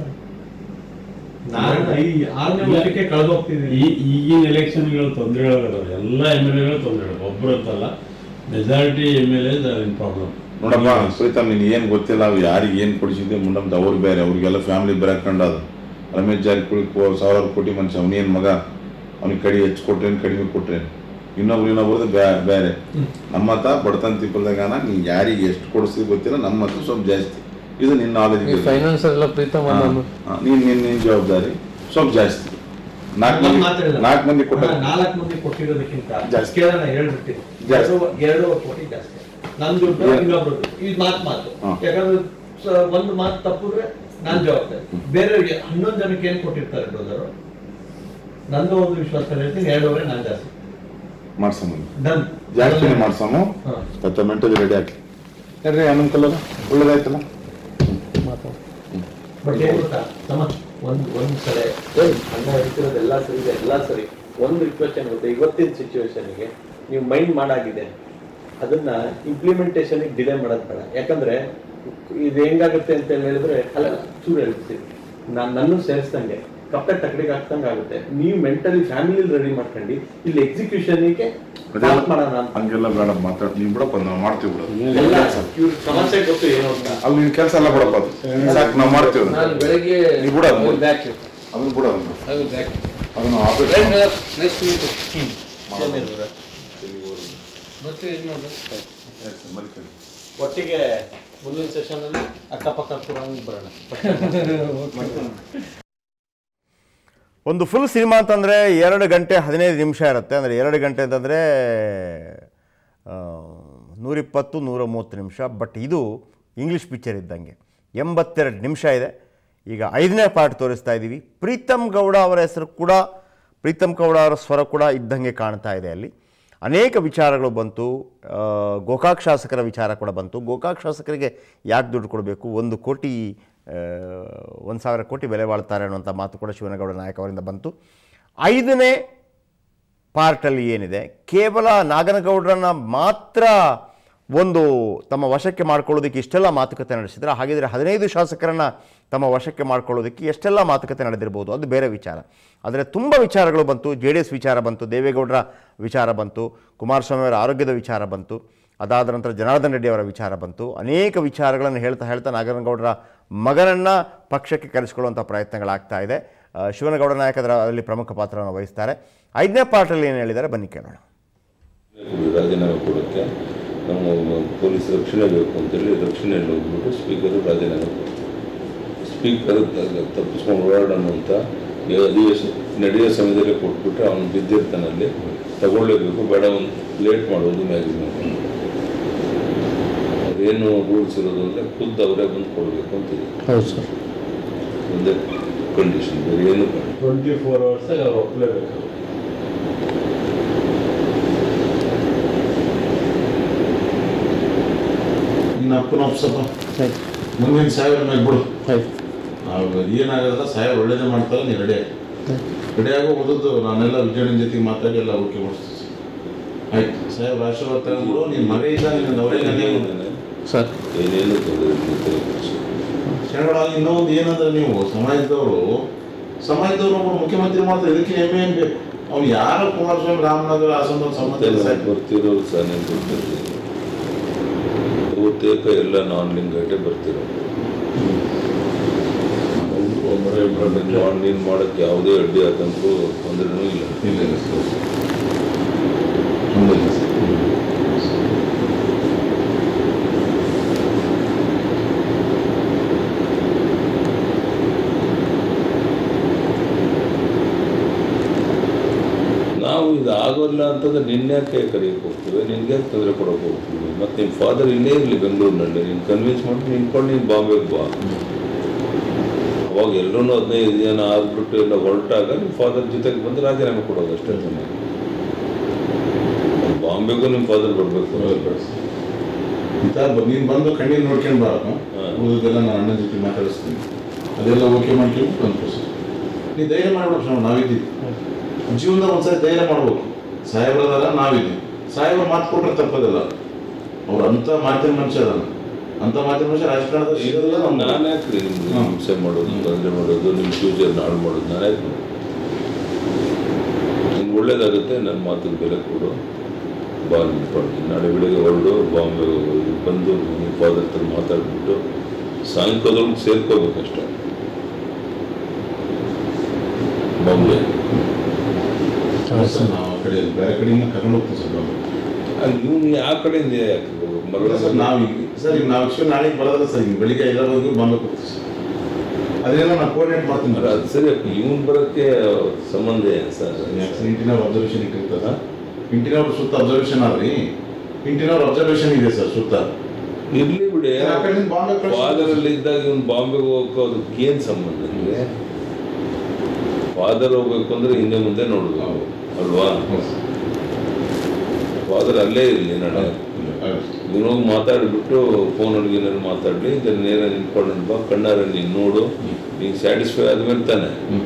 ನಾನು ಈ ಆರನೇ ವರ್ಷಕ್ಕೆ ಕಳೆದು ಹೋಗ್ತಿದ್ದೀನಿ ಈ ಈಗಿನ ಎಲೆಕ್ಷನ್ಗಳು ತೊಂದರೆಗಳು ಎಲ್ಲ ಎಮ್ ಎಲ್ ಎಗಳು ತೊಂದರೆಗಳು ಒಬ್ಬರು ಅಂತಲ್ಲ majority M L S in problem ನೋಡಮ್ಮ ಪ್ರೀತಮ್ ನೀನು ಏನು ಗೊತ್ತಿಲ್ಲ ಅವು ಯಾರಿಗೆ ಏನು ಕೊಡಿಸಿದ್ದೆ ಮುಂಡಮ್ದು ಅವ್ರು ಬೇರೆ ಅವ್ರಿಗೆಲ್ಲ ಫ್ಯಾಮಿಲಿ ಬೇರೆ ಕಂಡದು ರಮೇಶ್ ಜಾರಕಿಹೊಳಿ ಕೋ ಸಾವಿರಾರು ಕೋಟಿ ಮನುಷ್ಯ ಅವನೇನು ಮಗ ಅವ್ನಿಗೆ ಕಡಿ ಹೆಚ್ಚು ಕೊಟ್ರೇನು ಕಡಿಮೆ ಕೊಟ್ರೇನು ಇನ್ನೊಬ್ರು ಇನ್ನೊಬ್ರದ್ದು ಬ್ಯಾ ಬೇರೆ ನಮ್ಮ ಹತ್ರ ಬಡತನ ತಿಪ್ಪಲ್ದಾಗನ ನೀ ಯಾರಿಗೆ ಎಷ್ಟು ಕೊಡಿಸ್ತೀವಿ ಗೊತ್ತಿಲ್ಲ ನಮ್ಮ ಹತ್ರ ಸ್ವಲ್ಪ ಜಾಸ್ತಿ ಇದು ನಿನ್ನ ನಾಲೆಜ್ ಫೈನಾನ್ಸ್ ಎಲ್ಲ ಪ್ರೀತಮ್ ಅನ್ನೋದು ನೀನ್ ನಿನ್ ನಿನ್ ಜವಾಬ್ದಾರಿ ಸ್ವಲ್ಪ ಜಾಸ್ತಿ ನಾಲ್ಕು ನಾನು ಮಂದಿ ಮಾತಾಡಿಲ್ಲ. ನಾಲ್ಕು ಮಂದಿ ಕೊಟ್ಟ ಅಣ್ಣ, ನಾಲ್ಕು ಮಂದಿ ಕೊಟ್ಟಿರೋದಕ್ಕಿಂತ ಜಾಸ್ತಿ. ಕೇಳೋಣ ಹೇಳ್ಬಿಡ್ತೀನಿ ಜಾಸ್ತಿ. ಎರಡು ಎರಡೂವರೆ ಕೋಟಿ ಜಾಸ್ತಿ ನನ್ನ ದುಡ್ಡು ಏನು? ಇನ್ನೊಬ್ರದ್ದು ಇದು ಮಾತು ಮಾತು ಹಾ. ಯಾಕಂದ್ರೆ ಸ- ಒಂದು ಮಾತು ತಪ್ಪಿದ್ರೆ ನಾನು ಜವಾಬ್ದಾರಿ ಬೇರೆಯವ್ರಿಗೆ ಹನ್ನೊಂದು ಜನಕ್ಕೆ ಏನು ಕೊಟ್ಟಿರ್ತಾರೆ ಬ್ರದರು ನಂದು ಒಂದು ವಿಶ್ವಾಸ ಹೇಳ್ತೀನಿ ಎರಡೂವರೆ ನಾನು ಜಾಸ್ತಿ ಮಾಡ್ಸಮ್ಮ ಡನ್ ಜಾಸ್ತಿನೇ ಮಾಡ್ಸಮ್ಮ ಹಾ. ಮತ್ತೆ ಮೆಂಟಲಿ ರೆಡಿ ಹಾಕಿ ಹೇಳ್ರಿ ಅನ್ನೊಂದು ಕಲರ್ ಒಳ್ಳೇದಾಯ್ತಲ್ಲ ಬಟ್ ಏನ್ ಗೊತ್ತಾ ತಮ್ಮ ಒಂದು ಒಂದು ಕಡೆ ಅಣ್ಣ ಹೇಳ್ತಿರೋದು ಎಲ್ಲ ಸರಿ ಇದೆ ಎಲ್ಲ ಸರಿ ಒಂದು ರಿಕ್ವೆಸ್ಟ್ ಏನ್ ಗೊತ್ತಾ ಇವತ್ತಿನ ಸಿಚುವೇಶನ್ಗೆ ನೀವು ಮೈಂಡ್ ಮಾಡಾಗಿದೆ ಅದನ್ನ ಇಂಪ್ಲಿಮೆಂಟೇಷನ್ ಡಿಲೇ ಮಾಡೋದು ಬೇಡ ಯಾಕಂದ್ರೆ ಇದು ಹೆಂಗಾಗುತ್ತೆ ಅಂತ ಹೇಳಿದ್ರೆ ಅಲ್ಲ ಚೂರು ಹೇಳ್ತೀನಿ ನಾನು ನನ್ನ ಸೇರಿಸ್ದಂಗೆ ಕಪ್ಪೆ ತಕಡಿಗೆ ಹಾಕ್ದಂಗೆ ಆಗುತ್ತೆ ನೀವು ಮೆಂಟಲಿ ಫ್ಯಾಮಿಲಿ ರೆಡಿ ಮಾಡ್ಕೊಂಡು ಇಲ್ಲಿ ಎಕ್ಸಿಕ್ಯೂಷನ್ಗೆ ಮಾಡೋಣ ಅಂತ ಹಂಗೆಲ್ಲ ಬೇಡ ಮಾತಾಡ್ ನೀವು ಬಿಡಪ್ಪ ನಾವು ಮಾಡ್ತೀವಿ ಬಿಡ ಎಲ್ಲ ಇವ್ರ ಸಮಸ್ಯೆ ಗೊತ್ತು ಏನು ಅಂತ ಅಲ್ಲಿ ನಿನ್ ಕೆಲಸ ಎಲ್ಲ ಬಿಡಪ್ಪ ಅದು ಸಾಕು ನಾವು ಮಾಡ್ತೀವಿ ನಾನು ಬೆಳಗ್ಗೆ ನೀವು ಬಿಡ ಬ್ಯಾಕ್ ಅದನ್ನು ಕೂಡ ಅದನ್ನು I will back. ಅದನ್ನು operate Right, brother. Nice to meet you. ಮತ್ತೆ ಇದು ನೋಡ್ರಿ. ಒಟ್ಟಿಗೆ ಮುಂದಿನ ಸೆಷನಲ್ಲಿ ಅಕ್ಕಪಕ್ಕ ಕೂರಂಗ್ ಬರೋಣ ಒಂದು ಫುಲ್ ಸಿನಿಮಾ ಅಂತಂದರೆ ಎರಡು ಗಂಟೆ ಹದಿನೈದು ನಿಮಿಷ ಇರುತ್ತೆ ಅಂದರೆ ಎರಡು ಗಂಟೆ ಅಂತಂದರೆ ನೂರಿಪ್ಪತ್ತು ನೂರ ಮೂವತ್ತು ನಿಮಿಷ ಬಟ್ ಇದು ಇಂಗ್ಲೀಷ್ ಪಿಕ್ಚರ್ ಇದ್ದಂಗೆ ಎಂಬತ್ತೆರಡು ನಿಮಿಷ ಇದೆ ಈಗ ಐದನೇ ಪಾರ್ಟ್ ತೋರಿಸ್ತಾ ಇದ್ದೀವಿ ಪ್ರೀತಮ್ ಗೌಡ ಅವರ ಹೆಸರು ಕೂಡ ಪ್ರೀತಮ್ ಗೌಡ ಅವರ ಸ್ವರ ಕೂಡ ಇದ್ದಂಗೆ ಕಾಣ್ತಾ ಇದೆ ಅಲ್ಲಿ ಅನೇಕ ವಿಚಾರಗಳು ಬಂತು ಆ, ಗೋಕಾಕ್ ಶಾಸಕರ ವಿಚಾರ ಕೂಡ ಬಂತು ಗೋಕಾಕ್ ಶಾಸಕರಿಗೆ ಯಾಕೆ ದುಡ್ಡು ಕೊಡಬೇಕು ಒಂದು ಕೋಟಿ ಒಂದು ಸಾವಿರ ಕೋಟಿ ಬೆಲೆ ಬಾಳ್ತಾರೆ ಅನ್ನುವಂಥ ಮಾತು ಕೂಡ ಶಿವನಗೌಡ ನಾಯಕ್ ಅವರಿಂದ ಬಂತು ಐದನೇ ಪಾರ್ಟಲ್ಲಿ ಏನಿದೆ ಕೇವಲ ನಾಗನಗೌಡರನ್ನ ಮಾತ್ರ ಒಂದು ತಮ್ಮ ವಶಕ್ಕೆ ಮಾಡ್ಕೊಳ್ಳೋದಕ್ಕೆ ಇಷ್ಟೆಲ್ಲ ಮಾತುಕತೆ ನಡೆಸಿದ್ರೆ ಹಾಗಿದ್ರೆ ಹದಿನೈದು ಶಾಸಕರನ್ನ ತಮ್ಮ ವಶಕ್ಕೆ ಮಾಡ್ಕೊಳ್ಳೋದಕ್ಕೆ ಎಷ್ಟೆಲ್ಲ ಮಾತುಕತೆ ನಡೆದಿರ್ಬೋದು ಅದು ಬೇರೆ ವಿಚಾರ ಆದರೆ ತುಂಬ ವಿಚಾರಗಳು ಬಂತು ಜೆ ಡಿ ಎಸ್ ವಿಚಾರ ಬಂತು ದೇವೇಗೌಡರ ವಿಚಾರ ಬಂತು ಕುಮಾರಸ್ವಾಮಿ ಅವರ ಆರೋಗ್ಯದ ವಿಚಾರ ಬಂತು ಅದಾದ ನಂತರ ಜನಾರ್ದನ್ ರೆಡ್ಡಿ ಅವರ ವಿಚಾರ ಬಂತು ಅನೇಕ ವಿಚಾರಗಳನ್ನು ಹೇಳ್ತಾ ಹೇಳ್ತಾ ನಾಗನಗೌಡರ ಮಗನನ್ನು ಪಕ್ಷಕ್ಕೆ ಕರೆಸಿಕೊಳ್ಳುವಂಥ ಪ್ರಯತ್ನಗಳಾಗ್ತಾ ಇದೆ ಆ, ಶಿವನಗೌಡ ನಾಯಕ ಅದರ ಅದರಲ್ಲಿ ಪ್ರಮುಖ ಪಾತ್ರವನ್ನು ವಹಿಸ್ತಾರೆ ಐದನೇ ಪಾರ್ಟಲ್ಲಿ ಏನು ಹೇಳಿದ್ದಾರೆ ಬನ್ನಿ ಕೇಳೋಣ ರಾಜೀನಾಮೆ ಕೊಡೋಕ್ಕೆ ನಮ್ಮ ಪೊಲೀಸ್ ರಕ್ಷಣೆ ಬೇಕು ಅಂತೇಳಿ ರಕ್ಷಣೆಯಲ್ಲಿ ಹೋಗ್ಬಿಟ್ಟು ಸ್ಪೀಕರು ರಾಜೀನಾಮೆ ಕೊಡ್ತಾರೆ ಸ್ಪೀಕರ್ ತಪ್ಪಿಸ್ಕೊಂಡು ಓಡಾಡೋಣ ಅಂತ ಈ ಅಧಿವೇಶನ ನಡೆಯೋ ಸಮಯದಲ್ಲೇ ಕೊಟ್ಬಿಟ್ರೆ ಅವನು ಬಿದ್ದಿರ್ತಾನಲ್ಲಿ ತಗೊಳ್ಳೇಬೇಕು ಬೇಡ ಒಂದು ಲೇಟ್ ಮಾಡೋದು ಮ್ಯಾಕ್ಸಿಮಮ್ ಅದೇನು ರೂಲ್ಸ್ ಇರೋದು ಅಂದರೆ ಖುದ್ದು ಅವರೇ ಬಂದು ಕೊಡಬೇಕು ಅಂತಿದೆ ಹೌದು ಸರ್ ಒಂದೇ ಕಂಡೀಷನ್ ಬೇರೆ ಏನು ಟ್ವೆಂಟಿ ಫೋರ್ ಅವರ್ಸಾಗ ಅವ್ರು ಒಪ್ಪಲೇಬೇಕು ಇನ್ನು ಅಪ್ಪನ ಅಪ್ಸಪ್ಪ ಆಯ್ತು ಮುಂದಿನ ಸಾವಿರ ಮೇಲೆ ಬಿಡು ಆಯ್ತು ನಾವು ಏನಾಗಲ್ಲ ಸಾಹೇಬ್ ಒಳ್ಳೇದೇ ಮಾಡ್ತಾರೆ ನೀನು ರೆಡಿ ರೆಡಿ ಆಗೋ ಓದದ್ದು ನಾನೆಲ್ಲ ವಿಜಯನ ಜೊತೆಗೆ ಮಾತಾಡಿ ಎಲ್ಲ ಓಕೆ ಮಾಡಿಸ್ತೀನಿ ಆಯ್ತು ಸಾಹೇಬ್ ಆಶೀರ್ವಾದ ತಗೊಂಡು ನಿನ್ನ ಮಗ ಇದ್ದ ನಿನ್ನ ಅವರೇ ಸರ್ ಏನೇನು ತೊಂದರೆ ಇಲ್ಲ. ಶರಣಗಳ ಇನ್ನೊಂದು ಏನಂದ್ರೆ ನೀವು ಸಮಾಜದವರು ಸಮಾಜದವರು ಒಬ್ಬರು ಮುಖ್ಯಮಂತ್ರಿ ಮಾಡ್ತಾರೆ ಇದಕ್ಕೆ ಹೆಮ್ಮೆ ಏನ್ ಬೇಕು ಅವ್ನು ಯಾರು ಕುಮಾರಸ್ವಾಮಿ ರಾಮನಗರ ಹಾಸನ ಸಂಬಂಧ ಇಲ್ಲ ಮತ್ತೆ ಸಾಹೇಬ್. ಬರ್ತಿರೋರು ಸಹ ನೀವು ಗೊತ್ತಿರಲಿ ಬಹುತೇಕ ಎಲ್ಲ ನಾನ್ ಲಿಂಗೈಟೇ ಬರ್ತಿರೋ ನಾನ್ ಲಿಂಗ್ ಮಾಡಕ್ಕೆ ಯಾವುದೇ ಅಡ್ಡಿ ಆತಂಕೂ ತೊಂದರೆನೂ ಇಲ್ಲ ಇಲ್ಲ ಇಲ್ಲ ಸರ್ ತೊಂದ್ರೆ ಇಲ್ಲ ಸರ್. ನಾವು ಇದು ಆಗೋಲ್ಲ ಅಂತಂದ್ರೆ ನಿನ್ಯಾಕೆ ಕರೆಯಕ್ಕೆ ಹೋಗ್ತೀವಿ ನಿನ್ಗೆ ತೊಂದರೆ ಕೊಡೋಕೆ ಹೋಗ್ತೀವಿ ಮತ್ತೆ ನಿಮ್ಮ ಫಾದರ್ ಇಲ್ಲೇ ಇರಲಿ ಬೆಂಗಳೂರಿನಲ್ಲಿ ನೀನು ಕನ್ವಿನ್ಸ್ ಮಾಡಿ ನಿಂತ್ಕೊಂಡು ನೀನು ಬಾಂಬೆಗೆ ಬಾ ಅವಾಗ ಎಲ್ಲರೂ ಹದಿನೈದು ಜನ ಆಗ್ಬಿಟ್ಟು ಎಲ್ಲ ಹೊರಟಾಗ ನಿಮ್ಮ ಫಾದರ್ ಜೊತೆಗೆ ಬಂದು ರಾಜೀನಾಮೆ ಕೊಡೋದು ಅಷ್ಟೇ ತಾನೇ ಬಾಂಬೆಗೂ ನಿಮ್ಮ ಫಾದರ್ ಬರಬೇಕು ಇಂಥ ಬ- ನೀನ್ ಬಂದು ಕಣ್ಣೀರು ನೋಡ್ಕೊಂಡು ಬಾರಪ್ಪ ಹಾ. ಉಳಿದೆಲ್ಲ ನಾನು ಅಣ್ಣನ ಜೊತೆ ಮಾತಾಡಿಸ್ತೀನಿ ಅದೆಲ್ಲ ಓಕೆ ಮಾಡ್ತೀವಿ ಸಂತೋಷ ನೀ ಧೈರ್ಯ ಮಾಡ್ಬೇಕು ನಾವು ನಾವಿದ್ದೀವಿ ಜೀವನದಾಗ ಒಂದ್ಸರಿ ಧೈರ್ಯ ಮಾಡ್ಬೇಕು ಸಾಹೇಬ್ರದಾರ ನಾವಿದ್ದೀವಿ ಸಾಹೇಬ್ರ ಮಾತು ಕೊಟ್ರೆ ತಪ್ಪದಲ್ಲ ಅವ್ರು ಅಂತ ಮಾತಿನ ಮನುಷ್ಯ ಅದಾನ ಅಂತ ಮಾತಿನ ಮನುಷ್ಯ ರಾಜಕಾರಣದ ಸಿಗೋದಿಲ್ಲ ನಮ್ಗೆ. ನಾನು ಯಾಕೆ ನಿಮ್ಗೆ ಹಿಂಸೆ ಮಾಡೋದು ತೊಂದರೆ ಮಾಡೋದು ನಿಮ್ಮ ಫ್ಯೂಚರ್ ಹಾಳು ಮಾಡೋದು ನಾನು ಯಾಕೆ ನಿಮ್ಗೆ ಒಳ್ಳೇದಾಗುತ್ತೆ ನನ್ನ ಮಾತಿಗೆ ಬೆಲೆ ಕೊಡು ಬಾ ನಿಂತ್ಕೊಳ್ತೀನಿ ನಾಳೆ ಬೆಳಿಗ್ಗೆ ಹೊರಡು ಬಾಂಬೆ ಬಂದು ನಿಮ್ಮ ಫಾದರ್ ಹತ್ರ ಮಾತಾಡ್ಬಿಟ್ಟು ಸಾಯಂಕಾಲದೊಳಗೆ ಸೇರ್ಕೋಬೇಕಷ್ಟೆ ಬಾಂಬೆ ಸರ್, ನಾವು ಆ ಕಡೆ ಬೇರೆ ಕಡೆಯಿಂದ ಕರ್ಕೊಂಡು ಹೋಗ್ತೀವಿ ಸರ್ ಬಾಂಬೆ. ನೀವು ಯಾವ ಕಡೆಯಿಂದ ಯಾಕೆ ಇಲ್ಲ ಸರ್ ನಾವು ಈಗ ಸರ್ ಈಗ ನಾವು ಆಕ್ಚುಲಿ ನಾಳೆಗೆ ಬರೋದಿಲ್ಲ ಸರ್ ಈಗ ಬೆಳಿಗ್ಗೆ ಐದರವರೆಗೂ ಬಾಂಬೆ ಹೋಗ್ತೀವಿ ಸರ್ ಅದನ್ನೆಲ್ಲ ನಾನು ಕೋಆರ್ಡಿನೇಟ್ ಮಾಡ್ತೀನಿ ಅಲ್ಲ, ಅದು ಸರಿ ಇವನ್ ಬರೋಕ್ಕೆ ಸಂಬಂಧ ಏನು ಸರ್ ಇಂಟಿನವ್ರ ಅಬ್ಸರ್ವೇಷನ್ ಇಟ್ಟಿರ್ತದ ಇಂಟಿನವ್ರ ಸುತ್ತ ಅಬ್ಸರ್ವೇಷನ್ ಆದ್ರಿ ಇಂಟಿನವ್ರ ಅಬ್ಸರ್ವೇಷನ್ ಇದೆ ಸರ್ ಸುತ್ತ ಇರ್ಲಿ ಬಿಡಿ ಆ ಕಡೆಯಿಂದ ಬಾಂಬೆ ಕಳ್ಸಿ- ಫಾದರ್ ಅಲ್ಲಿ ಇದ್ದಾಗ ಇವ್ನು ಬಾಂಬೆಗೆ ಹೋಗಕ್ಕೆ ಅದಕ್ಕೆ ಏನ್ ಸಂಬಂಧ ನಿಮಗೆ ಫಾದರ್ ಹೋಗ್ಬೇಕು ಅಂದ್ರೆ ಹಿಂದೆ ಮುಂದೆ ನೋಡುದು ಹೌದು. ಅಲ್ವಾ ಹೌದು ಸರ್. ಫಾದರ್ ಅಲ್ಲೇ ಇರಲಿ ನಾಳೆ ಹೌದು. ಇವನು ಹೋಗಿ ಮಾತಾಡ್ಬಿಟ್ಟು ಫೋನ್ ಹುಡುಗಿನಲ್ಲಿ ಮಾತಾಡ್ಲಿ ಇದನ್ನ ನೇರ ನಿಂತ್ಕೊಂಡು ಬಾ ಕಣ್ಣಾರ ನೀನು ನೋಡು ನೀನು ಸ್ಯಾಟಿಸ್ಫೈ ಆದ್ಮೇಲೆ ತಾನೆ ಹ್ಮ್.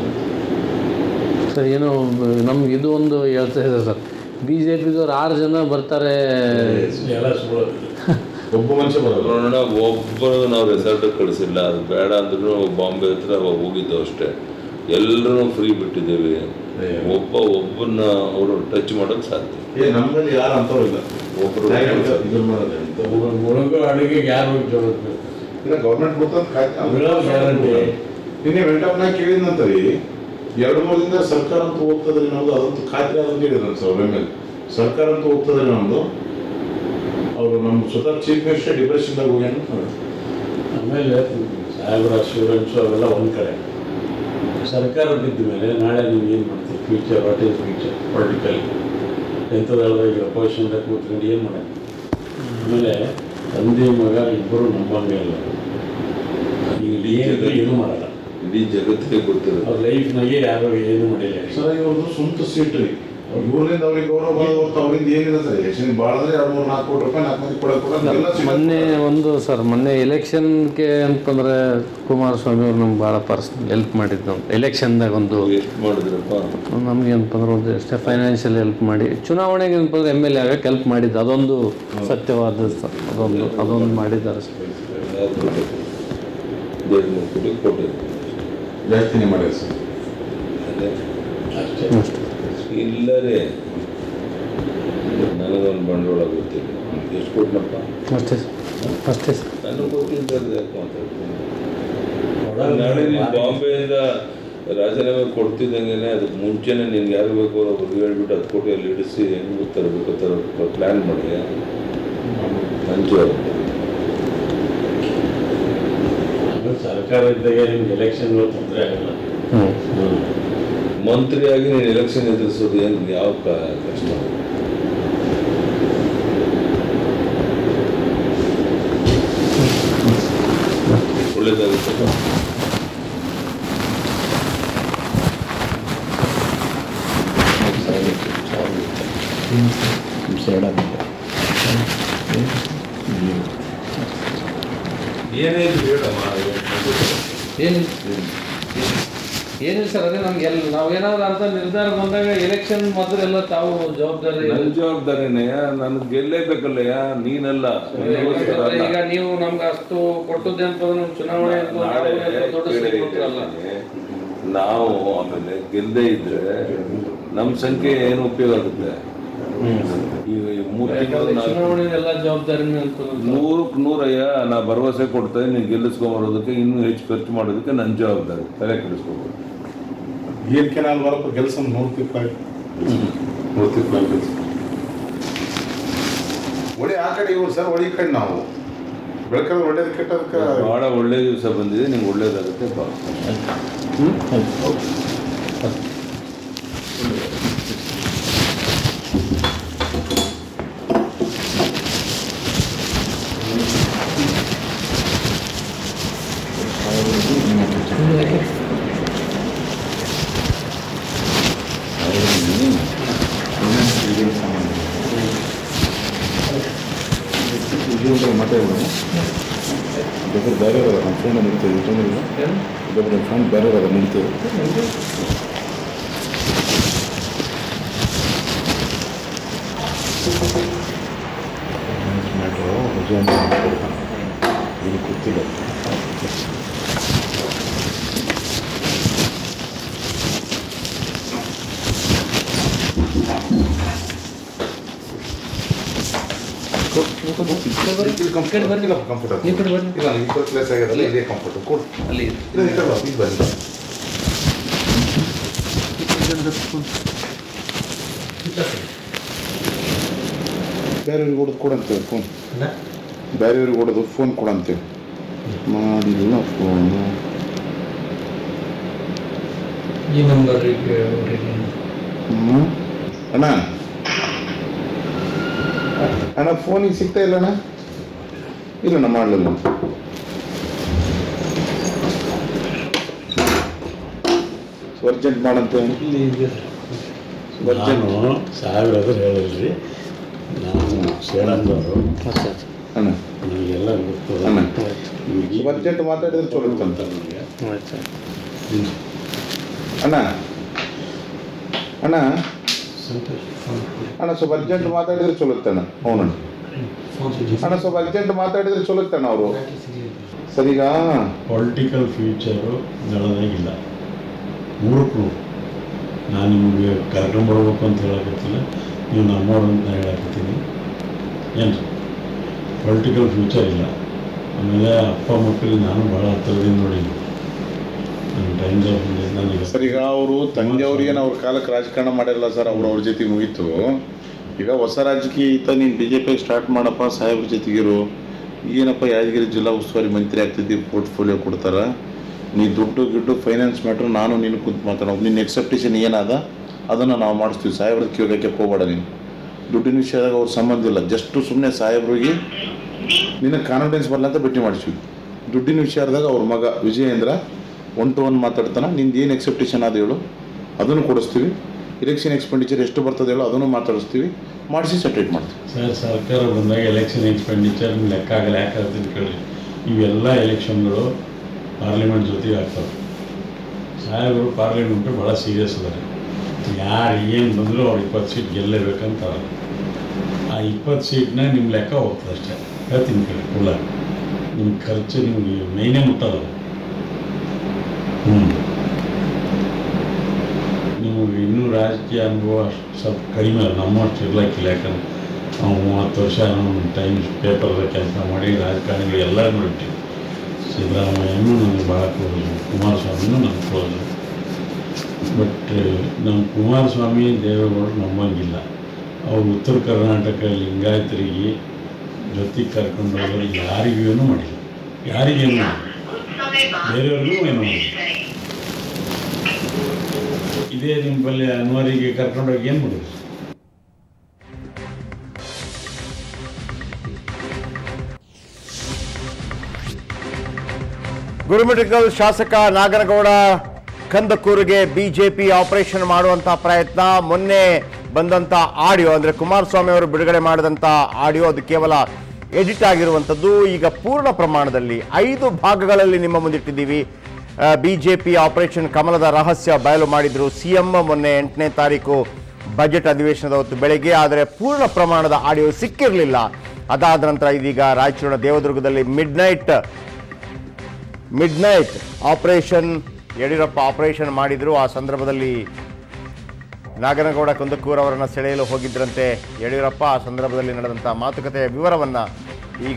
ಸರ್ ಏನು ನಮ್ಗೆ ಇದು ಒಂದು ಹೇಳ್ತಾ ಇದೆ ಸರ್ ಬಿ ಜೆ ಪಿದವ್ರು ಆರು ಜನ ಬರ್ತಾರೆ ಎಲ್ಲ ಸುಳ್ಳು ಒಬ್ಬ ಮನುಷ್ಯ ಬರೋದು ನೋಡೋಣ ಒಬ್ಬರು ನಾವು ರೆಸಾರ್ಟ್ ಕಳಿಸಿಲ್ಲ ಅದು ಬೇಡ ಅಂದ್ರೂ ಬಾಂಬೆ ಹತ್ರ ಅವಾಗ ಹೋಗಿದ್ದು ಅಷ್ಟೇ ಎಲ್ಲರೂ ಫ್ರೀ ಬಿಟ್ಟಿದ್ದೇವೆ ಅಯ್ಯೋ. ಒಬ್ಬ ಒಬ್ಬನ್ನ ಅವರು ಟಚ್ ಮಾಡೋಕೆ ಸಾಧ್ಯ ಏ ನಮ್ಮಲ್ಲಿ ಯಾರು ಅಂತವ್ರು ಇಲ್ಲ ಒಬ್ರು ಇದ್ರ ಮಾಡೋದು ಅಂತ. ಮುಳುಗೋ ಅಡುಗೆಗೆ ಯಾರು ಹೋಗಿ ಜೋಡಿಸ್ಬೇಕು ಇಲ್ಲ ಗೌರ್ಮೆಂಟ್ ಗೊತ್ತಂತ ಬೀಳೋ ಗ್ಯಾರಂಟಿ ನಿನ್ನೆ ವೆಂಕಟಪ್ಪನ ಕೇಳಿದ್ನಂತರಿ ಎರಡು ಮೂರು ದಿನ ಸರ್ಕಾರ ಅಂತ ಹೋಗ್ತದ್ರಿ ನಮ್ದು ಅದಂತೂ ಖಾತ್ರಿ ಆದಂತ ಹೇಳಿದ್ರು ಸರ್ ಎಮ್ ಎಲ್ ಸರ್ಕಾರ ಅಂತ ಹೋಗ್ತದ್ರಿ ನಮ್ದು ಅವರು ನಮ್ಮ ಸ್ವತಃ ಚೀಫ್ ಮಿನಿಸ್ಟರ್ ಡಿಪ್ರೆಷನ್ದಾಗ ಹೋಗ್ಯಾನ ಆಮೇಲೆ ಸಾಹೇಬ್ರ ಅಶ್ಯೂರೆನ್ಸು ಅವೆಲ್ಲ ಒಂದು ಕಡೆ ಸರ್ಕಾರ ಬಿದ್ದ ಮೇಲೆ ನಾಳೆ ನೀವು ಏನು ಮಾಡ್ತೀರಿ future what is future political ಎಂಥದ್ರೊಳಗೆ ಈಗ ಅಪೋಸಿಷನ್ದಾಗ ಕೂತ್ಕೊಂಡು ಏನು ಮಾಡೋದು ಆಮೇಲೆ ತಂದೆ ಮಗ ಇಬ್ಬರು ನಂಬಂಗೆ ಇಲ್ಲ ಈಗ ಏನು ಏನು ಮಾಡಲ್ಲ ಇಡೀ ಜಗತ್ತಿಗೆ ಗೊತ್ತಿರೋದು ಅವ್ರ ಲೈಫ್ನಾಗೆ ಯಾರು ಏನು ಮಾಡಿಲ್ಲ ಸರ್ ಇವ್ರದ್ದು ಸ್ವಂತ ಸೀಟ್ ರೀ ಇವ್ರಿಂದ ಅವ್ರಿಗೆ ಗೌರವ ಬರೋದು ಹೊರ್ತು ಅವ್ರಿಂದ ಏನಿಲ್ಲ ಸರ್ ಎಲೆಕ್ಷನ್ ಭಾಳ ಅಂದ್ರೆ ಎರಡು ಮೂರು ನಾಲ್ಕು ಕೋಟಿ ರೂಪಾಯಿ ನಾಲ್ಕು ಮಂದಿ ಕೊಡೋಕೆ ಕೊಡೋದು ಎಲ್ಲ ಸಿಗುತ್ತೆ. ಮೊನ್ನೆ ಒಂದು ಸರ್ ಮೊನ್ನೆ ಎಲೆಕ್ಷನ್ಗೆ ಅಂತಂದ್ರೆ ಕುಮಾರಸ್ವಾಮಿ ಅವ್ರು ನಮ್ಗೆ ಭಾಳ ಪರ್ಸನಲ್ ಹೆಲ್ಪ್ ಮಾಡಿದ್ದು ನಾವು ಎಲೆಕ್ಷನ್ದಾಗ ಒಂದು ಎಷ್ಟು ಮಾಡಿದ್ರಪ್ಪ ನಮ್ಗೆ ಏನಪ್ಪಂದ್ರೆ ಒಂದು ಎಷ್ಟೇ ಫೈನಾನ್ಷಿಯಲ್ ಹೆಲ್ಪ್ ಮಾಡಿ ಚುನಾವಣೆಗೆ ಏನಪ್ಪಂದ್ರೆ ಎಮ್ ಎಲ್ ಎ ಆಗಕ್ಕೆ ಹೆಲ್ಪ್ ಮಾಡಿದ್ದು ಅದೊಂದು ಸತ್ಯವಾದ ಸ- ಅದೊಂದು ಅದೊಂದು ಮಾಡಿದ್ದಾರೆ ಸರ್ ಯಾವ್ದು ಕೊಟ್ಟಿದ್ರು? ಎರಡು ಮೂರು ಕೋಟಿ ಕೊಟ್ಟಿದ್ರು ಜಾಸ್ತಿನೇ ಮಾಡ್ಯಾರ ಸರ್ ಅದೇ ಅಷ್ಟೇ ಇಲ್ಲರೇ ನನಗೊಂದು ಬಂಡವಾಳ ಗೊತ್ತಿಲ್ಲ ಎಷ್ಟು ಕೊಟ್ಟನಪ್ಪ ಅಷ್ಟೇ ಸರ್ ಅಷ್ಟೇ ಸರ್ ನನಗೆ ಗೊತ್ತಿಲ್ಲದೆ ಯಾಕೆ ಮಾತಾಡ್ತೀನಿ ನಾಳೆ ನೀನು ಬಾಂಬೆಯಿಂದ ರಾಜೀನಾಮೆ ಕೊಡ್ತಿದ್ದಂಗೆ ಅದಕ್ಕೆ ಮುಂಚೆನೇ ನಿನ್ಗೆ ಯಾರು ಬೇಕು ಅವ್ರು ಹೇಳ್ಬಿಟ್ಟು ಹತ್ತು ಕೋಟಿ ಅಲ್ಲಿ ಇಡಿಸಿ ಹೆಂಗೆ ತರಬೇಕು ತರ ಪ್ಲ್ಯಾನ್ ಮಾಡಿ ಮಂಜು ಆಮೇಲೆ ಸರ್ಕಾರ ಇದ್ದಾಗ ನಿಮ್ಗೆ ಎಲೆಕ್ಷನ್ ತೊಂದರೆ ಆಗಲ್ಲ ಹ್ಞೂ ಮಂತ್ರಿಯಾಗಿ ನೀನು ಎಲೆಕ್ಷನ್ ಎದುರಿಸೋದು ಏನು ಯಾವ ಕ- ಕಷ್ಟ ಒಳ್ಳೇದಾಗುತ್ತೆ ಏನೇನು ಹೇಳಮ್ಮ ಏನಿಲ್ಲ ಏನಿಲ್ಲ ಸರ್ ಅದೇ ನಮ್ಗೆ ಎಲ್ಲ ನಾವು ಏನಾದ್ರು ಅಂತ ನಿರ್ಧಾರ ಬಂದಾಗ ಎಲೆಕ್ಷನ್ ಮಾತ್ರ ಎಲ್ಲ ತಾವು ಜವಾಬ್ದಾರಿ ನನ್ನ ಜವಾಬ್ದಾರಿನೇ ನಾನು ಗೆಲ್ಲೇಬೇಕಲ್ಲಯ್ಯ ನೀನಲ್ಲ ನೀನಗೋಸ್ಕರ ಅಲ್ಲ. ಈಗ ನೀವು ನಮ್ಗೆ ಅಷ್ಟು ಕೊಟ್ಟದ್ದೆ ಅಂತಂದ್ರೆ ನಮ್ಗೆ ಚುನಾವಣೆ ಅಂತ ನಾಳೆ ನಾವು ದೊಡ್ಡ ಕೇಳಿ ಸ್ಥಿತಿ ಕೊಟ್ರಲ್ಲ ನಾವು ಆಮೇಲೆ ಗೆಲ್ಲದೆ ಇದ್ರೆ ನಮ್ಮ ಸಂಖ್ಯೆ ಏನು ಉಪಯೋಗ ಆಗುತ್ತೆ ಈಗ ಈ ಮೂರು ತಿಂಗಳು ನಾಲ್ಕು ಚುನಾವಣೆ ಎಲ್ಲ ಜವಾಬ್ದಾರಿನೇ ಅಂತ ನೂರಕ್ಕೆ ನೂರಯ್ಯ ನಾ ಭರವಸೆ ಕೊಡ್ತೇನೆ ನೀನು ಗೆಲ್ಲಿಸ್ಕೊಂಬರೋದಕ್ಕೆ ಇನ್ನೂ ಹೆಚ್ಚು ಖರ್ಚು ಮಾಡೋದಕ್ಕೆ ನನ್ನ ಜವಾಬ್ದಾರಿ ತಲೆ ಕೆಡಿಸ್ಕೋಬೋದು ಏನ್ ಕೆನಾಲ್ ಬರಪ್ಪ ಕೆಲಸ ನೋಡ್ತಿಪ್ಪ ನೋಡ್ತಿಪ್ಪ ಕೆಲಸ ಒಳ್ಳೆ ಆ ಕಡೆ ಇವ್ರು ಸರ್ ಒಳ್ಳೆ ಈ ಕಡೆ ನಾವು ಬೆಳಕಲ್ಲಿ ಒಳ್ಳೇದು ಕೆಟ್ಟದಕ್ಕೆ ಭಾಳ ಒಳ್ಳೆ ದಿವಸ ಬಂದಿದೆ ನಿಂಗೆ ಒಳ್ಳೇದಾಗುತ್ತೆ ಬಾ ಮಾತಾಡೋಣ ಬೇಕಾದ್ರೆ ಬೇರೆ ನಮ್ಮ ಫೋನ್ ನಡೀತದೆ ತೊಂದರೆ ಬೇಕಾದ್ರೆ ಫೋನ್ ಬೇರೆ ನಡೀತದೆ ಇದು ಗೊತ್ತಿಲ್ಲ ಕಂಫರ್ಟ್ ಈ ಕಡೆ ಬರ್ರಿ ಇಲ್ಲ ಈ ಕಡೆ ಪ್ಲೇಸ್ ಆಗಿರಲ್ಲ ಇದೇ ಕಂಫರ್ಟ್ ಕೊಡು ಅಲ್ಲಿ ಇಲ್ಲ ಈ ಕಡೆ ಬಾ, ಇಲ್ಲಿ ಬನ್ನಿ ಬೇರೆಯವ್ರಿಗೆ ಹೊಡೆದು ಕೊಡಂತೇವೆ ಫೋನ್ ಬೇರೆಯವ್ರಿಗೆ ಹೊಡೆದು ಫೋನ್ ಕೊಡಂತೇವೆ ಮಾಡಿಲ್ಲ ಫೋನು ಈ ನಂಬರ್ ಹ್ಞೂ ಅಣ್ಣ ಅಣ್ಣ ಫೋನಿಗೆ ಸಿಗ್ತಾ ಇಲ್ಲ ಅಣ್ಣ ಇಲ್ಲಣ್ಣ ಮಾಡಲಿಲ್ಲ ಅರ್ಜೆಂಟ್ ಮಾಡಂತೇವೆ ನಾನು ಸಾವಿರ ಎದುರು ಹೇಳಿದ್ರಿ ನಾನು ಸೇಳಂದವರು ಅಣ್ಣ ನನಗೆಲ್ಲ ಗೊತ್ತು ಅಣ್ಣ ನಿಮ್ಗೆ ಈ ಅರ್ಜೆಂಟ್ ಮಾತಾಡಿದ್ರೆ ಚಲೋ ಅಂತ ಇತ್ತಂತ ನನಗೆ ಅಣ್ಣ ಅಣ್ಣ ಸಂತೋಷ ಅಣ್ಣ ಸ್ವಲ್ಪ ಅರ್ಜೆಂಟ್ ಮಾತಾಡಿದ್ರೆ ಚಲೋ ಇತ್ತಣ್ಣ ಹ್ಞೂ ಅಣ್ಣ ಸ್ವಲ್ಪ ಅರ್ಜೆಂಟ್ ಮಾತಾಡಿದ್ರೆ ಚಲೋ ಇತ್ತಣ್ಣ ಅವರು ಸರಿಗ ಪೊಲಿಟಿಕಲ್ ಫ್ಯೂಚರು ದಳದಾಗಿಲ್ಲ ಮೂರಕ್ಕೆ ನೂರು ನಾನು ನಿಮಗೆ ಕರ್ಕೊಂಬರ್ಬೇಕು ಅಂತ ಹೇಳಕತ್ತಿಲ್ಲ ನೀವು ನಮ್ಮವ್ರು ಅಂತ ಹೇಳಕತ್ತೀನಿ ಏನು ಪೊಲಿಟಿಕಲ್ ಫ್ಯೂಚರ್ ಇಲ್ಲ ಆಮೇಲೆ ಅಪ್ಪ ಮಕ್ಕಳಿಗೆ ನಾನು ಭಾಳ ಹತ್ತಿರದಿಂದ ನೋಡೀನಿ ನನ್ನ ಟೈಮ್ಸ್ ಆಫ್ ನನಗೆ ಸರ್ ಈಗ ಅವರು ತಂದೆಯವ್ರಿಗೇನು ಅವ್ರ ಕಾಲಕ್ಕೆ ರಾಜಕಾರಣ ಮಾಡಿರಲ್ಲ ಸರ್ ಅವ್ರು ಅವ್ರ ಜೊತೆಗೆ ಮುಗೀತು ಈಗ ಹೊಸ ರಾಜಕೀಯ ಈತ ನೀನು ಬಿ ಜೆ ಪಿ ಸ್ಟಾರ್ಟ್ ಮಾಡಪ್ಪ ಸಾಹೇಬ್ರ ಜೊತೆಗಿರು ಏನಪ್ಪ ಯಾದಗಿರಿ ಜಿಲ್ಲಾ ಉಸ್ತುವಾರಿ ಮಂತ್ರಿ ಆಗ್ತಿದ್ದಿ ಪೋರ್ಟ್ಫೋಲಿಯೋ ಕೊಡ್ತಾರ ನೀ ದುಡ್ಡು ಗಿಡ್ಡು ಫೈನಾನ್ಸ್ ಮ್ಯಾಟ್ರ್ ನಾನು ನೀನು ಕುಂತು ಮಾತಾಡೋ ನಿನ್ನ ಎಕ್ಸೆಪ್ಟೇಷನ್ ಏನಾದ ಅದನ್ನು ನಾವು ಮಾಡಿಸ್ತೀವಿ ಸಾಹೇಬ್ರ ಕಿವಿಗೆ ಹೋಗ್ಬೇಡ ನೀನು ದುಡ್ಡಿನ ವಿಷಯದಾಗ ಅವ್ರ ಸಂಬಂಧ ಇಲ್ಲ ಜಸ್ಟ್ ಸುಮ್ಮನೆ ಸಾಹೇಬ್ರಿಗೆ ನಿನ್ನ ಕಾನ್ಫಿಡೆನ್ಸ್ ಬರಲ್ಲ ಅಂತ ಭೇಟಿ ಮಾಡಿಸ್ವಿ ದುಡ್ಡಿನ ವಿಚಾರದಾಗ ಅವ್ರ ಮಗ ವಿಜಯೇಂದ್ರ ಒನ್ ಟು ಒನ್ ಮಾತಾಡ್ತಾನೆ ನಿಂದು ಏನು ಎಕ್ಸೆಪ್ಟೇಷನ್ ಅದ ಹೇಳು ಅದನ್ನು ಕೊಡಿಸ್ತೀವಿ ಇಲೆಕ್ಷನ್ ಎಕ್ಸ್ಪೆಂಡಿಚರ್ ಎಷ್ಟು ಬರ್ತದೆ ಹೇಳೋ ಅದನ್ನು ಮಾತಾಡಿಸ್ತೀವಿ ಮಾಡಿಸಿ ಸೆಟ್ರೇಟ್ ಮಾಡ್ತೀವಿ ಸರ್ ಸರ್ಕಾರ ಬಂದಾಗ ಎಲೆಕ್ಷನ್ ಎಕ್ಸ್ಪೆಂಡಿಚರ್ ಲೆಕ್ಕ ಆಗಲ್ಲ ಯಾಕಾಗ್ತದೆ ಕೇಳಿ ಇವೆಲ್ಲ ಎಲೆಕ್ಷನ್ಗಳು ಪಾರ್ಲಿಮೆಂಟ್ ಜೊತೆಗೆ ಆಗ್ತವೆ ಸಾಹೇಬರು ಪಾರ್ಲಿಮೆಂಟು ಭಾಳ ಸೀರಿಯಸ್ ಅದಾರೆ ಯಾರು ಏನು ಬಂದರೂ ಅವ್ರು ಇಪ್ಪತ್ತು ಸೀಟ್ ಗೆಲ್ಲೇಬೇಕಂತ ಅವ್ರು. ಆ ಇಪ್ಪತ್ತು ಸೀಟ್ನ ನಿಮ್ಮ ಲೆಕ್ಕ ಹೋಗ್ತದೆ ಅಷ್ಟೇ ಹೇಳ್ತೀನಿ ಕೇಳಿ ಕುಲ್ಲ ನಿಮ್ಮ ಖರ್ಚು ನಿಮಗೆ ಮೈನೇ ಮುಟ್ಟಲ್ಲ ಹ್ಞೂ ನಿಮಗೆ ಇನ್ನೂ ರಾಜಕೀಯ ಅನುಭವ ಅಷ್ಟು ಸ್ವಲ್ಪ ಕಡಿಮೆ ಅಲ್ಲ ನಮ್ಮಷ್ಟು ಇರ್ಲಿಕ್ಕಿಲ್ಲ ಯಾಕಂದ್ರೆ ನಾವು ಮೂವತ್ತು ವರ್ಷ ನಮ್ಮ ಟೈಮ್ಸ್ ಪೇಪರ್ದಾಗ ಕೆಲಸ ಮಾಡಿ ರಾಜಕಾರಣಿಗಳು ಎಲ್ಲರೂ ನೋಡಿಟ್ಟಿವಿ ಸಿದ್ದರಾಮಯ್ಯನೂ ನನಗೆ ಭಾಳ ಕ್ಲೋಸು ಕುಮಾರಸ್ವಾಮಿನೂ ನನಗೆ ಕ್ಲೋಸು ಬಟ್ ನಮ್ಮ ಕುಮಾರಸ್ವಾಮಿ ದೇವೇಗೌಡರು ನಂಬಂಗಿಲ್ಲ ಅವ್ರು ಉತ್ತರ ಕರ್ನಾಟಕ ಲಿಂಗಾಯತರಿಗೆ ಜೊತೆಗೆ ಕರ್ಕೊಂಡು ಹೋಗೋರು ಯಾರಿಗೂ ಏನೂ ಮಾಡಿಲ್ಲ ಯಾರಿಗೇನು ಮಾಡಿಲ್ಲ ಬೇರೆಯವ್ರಿಗೂ ಏನು ಮಾಡಿಲ್ಲ ಇದೇ ನಿಮ್ಮ ಬಳಿ ಅನ್ವರಿಗೆ ಕರ್ಕೊಂಡೋಗಿ ಏನು ಮಾಡೋದು ಗುರುಮಿಠಕಲ್ ಶಾಸಕ ನಾಗನಗೌಡ ಕಂದಕೂರಿಗೆ ಬಿಜೆಪಿ ಆಪರೇಷನ್ ಮಾಡುವಂತ ಪ್ರಯತ್ನ ಮೊನ್ನೆ ಬಂದಂತ ಆಡಿಯೋ ಅಂದ್ರೆ ಕುಮಾರಸ್ವಾಮಿ ಅವರು ಬಿಡುಗಡೆ ಮಾಡಿದಂತ ಆಡಿಯೋ ಅದು ಕೇವಲ ಎಡಿಟ್ ಆಗಿರುವಂಥದ್ದು ಈಗ ಪೂರ್ಣ ಪ್ರಮಾಣದಲ್ಲಿ ಐದು ಭಾಗಗಳಲ್ಲಿ ನಿಮ್ಮ ಮುಂದಿಟ್ಟಿದ್ದೀವಿ ಬಿಜೆಪಿ ಆಪರೇಷನ್ ಕಮಲದ ರಹಸ್ಯ ಬಯಲು ಮಾಡಿದ್ರು ಸಿಎಂ ಮೊನ್ನೆ ಎಂಟನೇ ತಾರೀಕು ಬಜೆಟ್ ಅಧಿವೇಶನದ ಹೊತ್ತು ಬೆಳಗ್ಗೆ ಆದರೆ ಪೂರ್ಣ ಪ್ರಮಾಣದ ಆಡಿಯೋ ಸಿಕ್ಕಿರಲಿಲ್ಲ ಅದಾದ ನಂತರ ಇದೀಗ ರಾಯಚೂರಿನ ದೇವದುರ್ಗದಲ್ಲಿ midnight midnight operation Yediyurappa operation ಮಾಡಿದ್ರು ಆ ಸಂದರ್ಭದಲ್ಲಿ ನಾಗನಗೌಡ ಕುಂದಕೂರ್ ಅವರನ್ನು ಸೆಳೆಯಲು ಹೋಗಿದ್ರಂತೆ ಯಡಿಯೂರಪ್ಪ ಆ ಸಂದರ್ಭದಲ್ಲಿ ನಡೆದಂಥ ಮಾತುಕತೆಯ ವಿವರವನ್ನು ಈಗ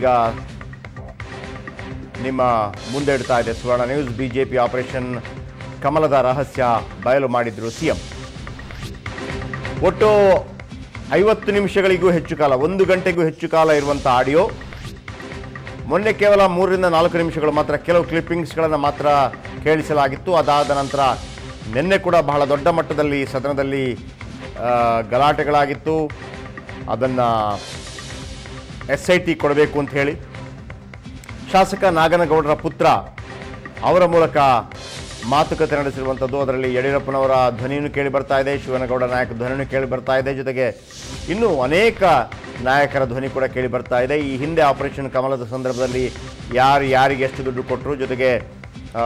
ನಿಮ್ಮ ಮುಂದೆ ಇಡ್ತಾ ಇದೆ ಸುವರ್ಣ ನ್ಯೂಸ್ ಬಿಜೆಪಿ ಆಪರೇಷನ್ ಕಮಲದ ರಹಸ್ಯ ಬಯಲು ಮಾಡಿದ್ರು ಸಿಎಂ ಒಟ್ಟು ಐವತ್ತು ನಿಮಿಷಗಳಿಗೂ ಹೆಚ್ಚು ಕಾಲ ಒಂದು ಗಂಟೆಗೂ ಹೆಚ್ಚು ಕಾಲ ಇರುವಂಥ ಆಡಿಯೋ ಮೊನ್ನೆ ಕೇವಲ ಮೂರರಿಂದ ನಾಲ್ಕು ನಿಮಿಷಗಳು ಮಾತ್ರ ಕೆಲವು ಕ್ಲಿಪ್ಪಿಂಗ್ಸ್ಗಳನ್ನು ಮಾತ್ರ ಕೇಳಿಸಲಾಗಿತ್ತು ಅದಾದ ನಂತರ ನಿನ್ನೆ ಕೂಡ ಬಹಳ ದೊಡ್ಡ ಮಟ್ಟದಲ್ಲಿ ಸದನದಲ್ಲಿ ಆ, ಗಲಾಟೆಗಳಾಗಿತ್ತು ಅದನ್ನು ಎಸ್ ಐ ಟಿ ಕೊಡಬೇಕು ಅಂತ ಹೇಳಿ ಶಾಸಕ ನಾಗನಗೌಡರ ಪುತ್ರ ಅವರ ಮೂಲಕ ಮಾತುಕತೆ ನಡೆಸಿರುವಂಥದ್ದು ಅದರಲ್ಲಿ ಯಡಿಯೂರಪ್ಪನವರ ಧ್ವನಿಯನ್ನು ಕೇಳಿ ಬರ್ತಾ ಇದೆ ಶಿವನಗೌಡ ನಾಯಕ ಧ್ವನಿಯನ್ನು ಕೇಳಿ ಬರ್ತಾ ಇದೆ ಜೊತೆಗೆ ಇನ್ನೂ ಅನೇಕ ನಾಯಕರ ಧ್ವನಿ ಕೂಡ ಕೇಳಿ ಬರ್ತಾ ಇದೆ ಈ ಹಿಂದೆ ಆಪರೇಷನ್ ಕಮಲದ ಸಂದರ್ಭದಲ್ಲಿ ಯಾರು ಯಾರಿಗೆ ಎಷ್ಟು ದುಡ್ಡು ಕೊಟ್ಟರು ಜೊತೆಗೆ ಆ,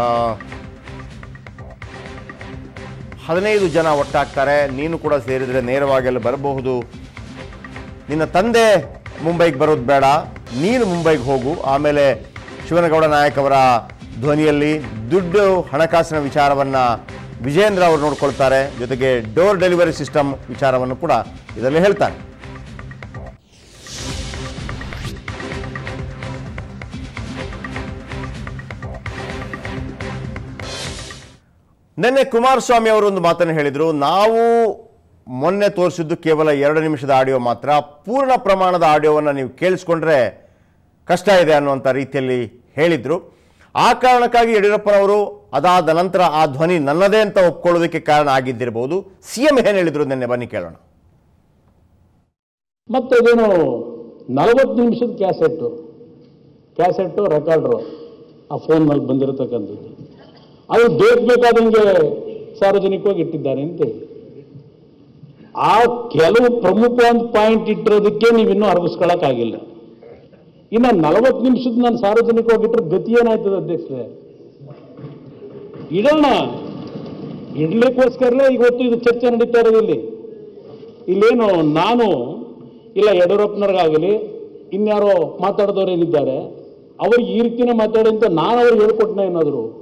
ಹದಿನೈದು ಜನ ಒಟ್ಟಾಗ್ತಾರೆ ನೀನು ಕೂಡ ಸೇರಿದರೆ ನೇರವಾಗಿ ಅಲ್ಲಿ ಬರಬಹುದು ನಿನ್ನ ತಂದೆ ಮುಂಬೈಗೆ ಬರೋದು ಬೇಡ ನೀನು ಮುಂಬೈಗೆ ಹೋಗು ಆಮೇಲೆ ಶಿವನಗೌಡ ನಾಯಕ್ ಅವರ ಧ್ವನಿಯಲ್ಲಿ ದುಡ್ಡು ಹಣಕಾಸಿನ ವಿಚಾರವನ್ನು ವಿಜೇಂದ್ರ ಅವರು ನೋಡ್ಕೊಳ್ತಾರೆ ಜೊತೆಗೆ ಡೋರ್ ಡೆಲಿವರಿ ಸಿಸ್ಟಮ್ ವಿಚಾರವನ್ನು ಕೂಡ ಇದರಲ್ಲಿ ಹೇಳ್ತಾರೆ ನಿನ್ನೆ ಕುಮಾರಸ್ವಾಮಿ ಅವರು ಒಂದು ಮಾತನ್ನು ಹೇಳಿದರು ನಾವು ಮೊನ್ನೆ ತೋರಿಸಿದ್ದು ಕೇವಲ ಎರಡು ನಿಮಿಷದ ಆಡಿಯೋ ಮಾತ್ರ ಪೂರ್ಣ ಪ್ರಮಾಣದ ಆಡಿಯೋವನ್ನು ನೀವು ಕೇಳಿಸ್ಕೊಂಡ್ರೆ ಕಷ್ಟ ಇದೆ ಅನ್ನುವಂಥ ರೀತಿಯಲ್ಲಿ ಹೇಳಿದರು ಆ ಕಾರಣಕ್ಕಾಗಿ ಯಡಿಯೂರಪ್ಪನವರು ಅದಾದ ನಂತರ ಆ ಧ್ವನಿ ನನ್ನದೇ ಅಂತ ಒಪ್ಕೊಳ್ಳೋದಕ್ಕೆ ಕಾರಣ ಆಗಿದ್ದಿರಬಹುದು ಸಿ ಎಂ ಏನು ಹೇಳಿದ್ರು ನಿನ್ನೆ ಬನ್ನಿ ಕೇಳೋಣ ಮತ್ತು ಅದೇನು ನಲವತ್ತು ನಿಮಿಷದ ಕ್ಯಾಸೆಟ್ಟು ಕ್ಯಾಸೆಟ್ಟು ರೆಕಾರ್ಡ್ರು ಆ ಫೋನ್ನಲ್ಲಿ ಬಂದಿರತಕ್ಕಂಥದ್ದು ಅದು ಬೇಕು ಬೇಕಾದಂಗೆ ಸಾರ್ವಜನಿಕವಾಗಿ ಇಟ್ಟಿದ್ದಾರೆ ಅಂತೇಳಿ ಆ ಕೆಲವು ಪ್ರಮುಖವಾದ ಪಾಯಿಂಟ್ ಇಟ್ಟಿರೋದಕ್ಕೆ ನೀವಿನ್ನೂ ಅರಗಿಸ್ಕೊಳಕ್ಕಾಗಿಲ್ಲ ಇನ್ನು ನಲವತ್ತು ನಿಮಿಷದ ನಾನು ಸಾರ್ವಜನಿಕವಾಗಿ ಇಟ್ಟರೆ ಗತಿ ಏನಾಯ್ತದೆ ಅಧ್ಯಕ್ಷರೇ ಇಡೋಣ ಇಡ್ಲಿಕ್ಕೋಸ್ಕರಲೇ ಇವತ್ತು ಇದು ಚರ್ಚೆ ನಡೀತಾ ಇರೋದು ಇಲ್ಲಿ ಇಲ್ಲೇನು ನಾನು ಇಲ್ಲ ಯಡಿಯೂರಪ್ಪನವ್ರಿಗಾಗಲಿ ಇನ್ಯಾರೋ ಮಾತಾಡಿದವ್ರು ಏನಿದ್ದಾರೆ ಅವ್ರಿಗೆ ಈ ರೀತಿನೇ ಮಾತಾಡಿ ಅಂತ ನಾನು ಅವ್ರಿಗೆ ಹೇಳ್ಕೊಟ್ನ ಏನಾದ್ರು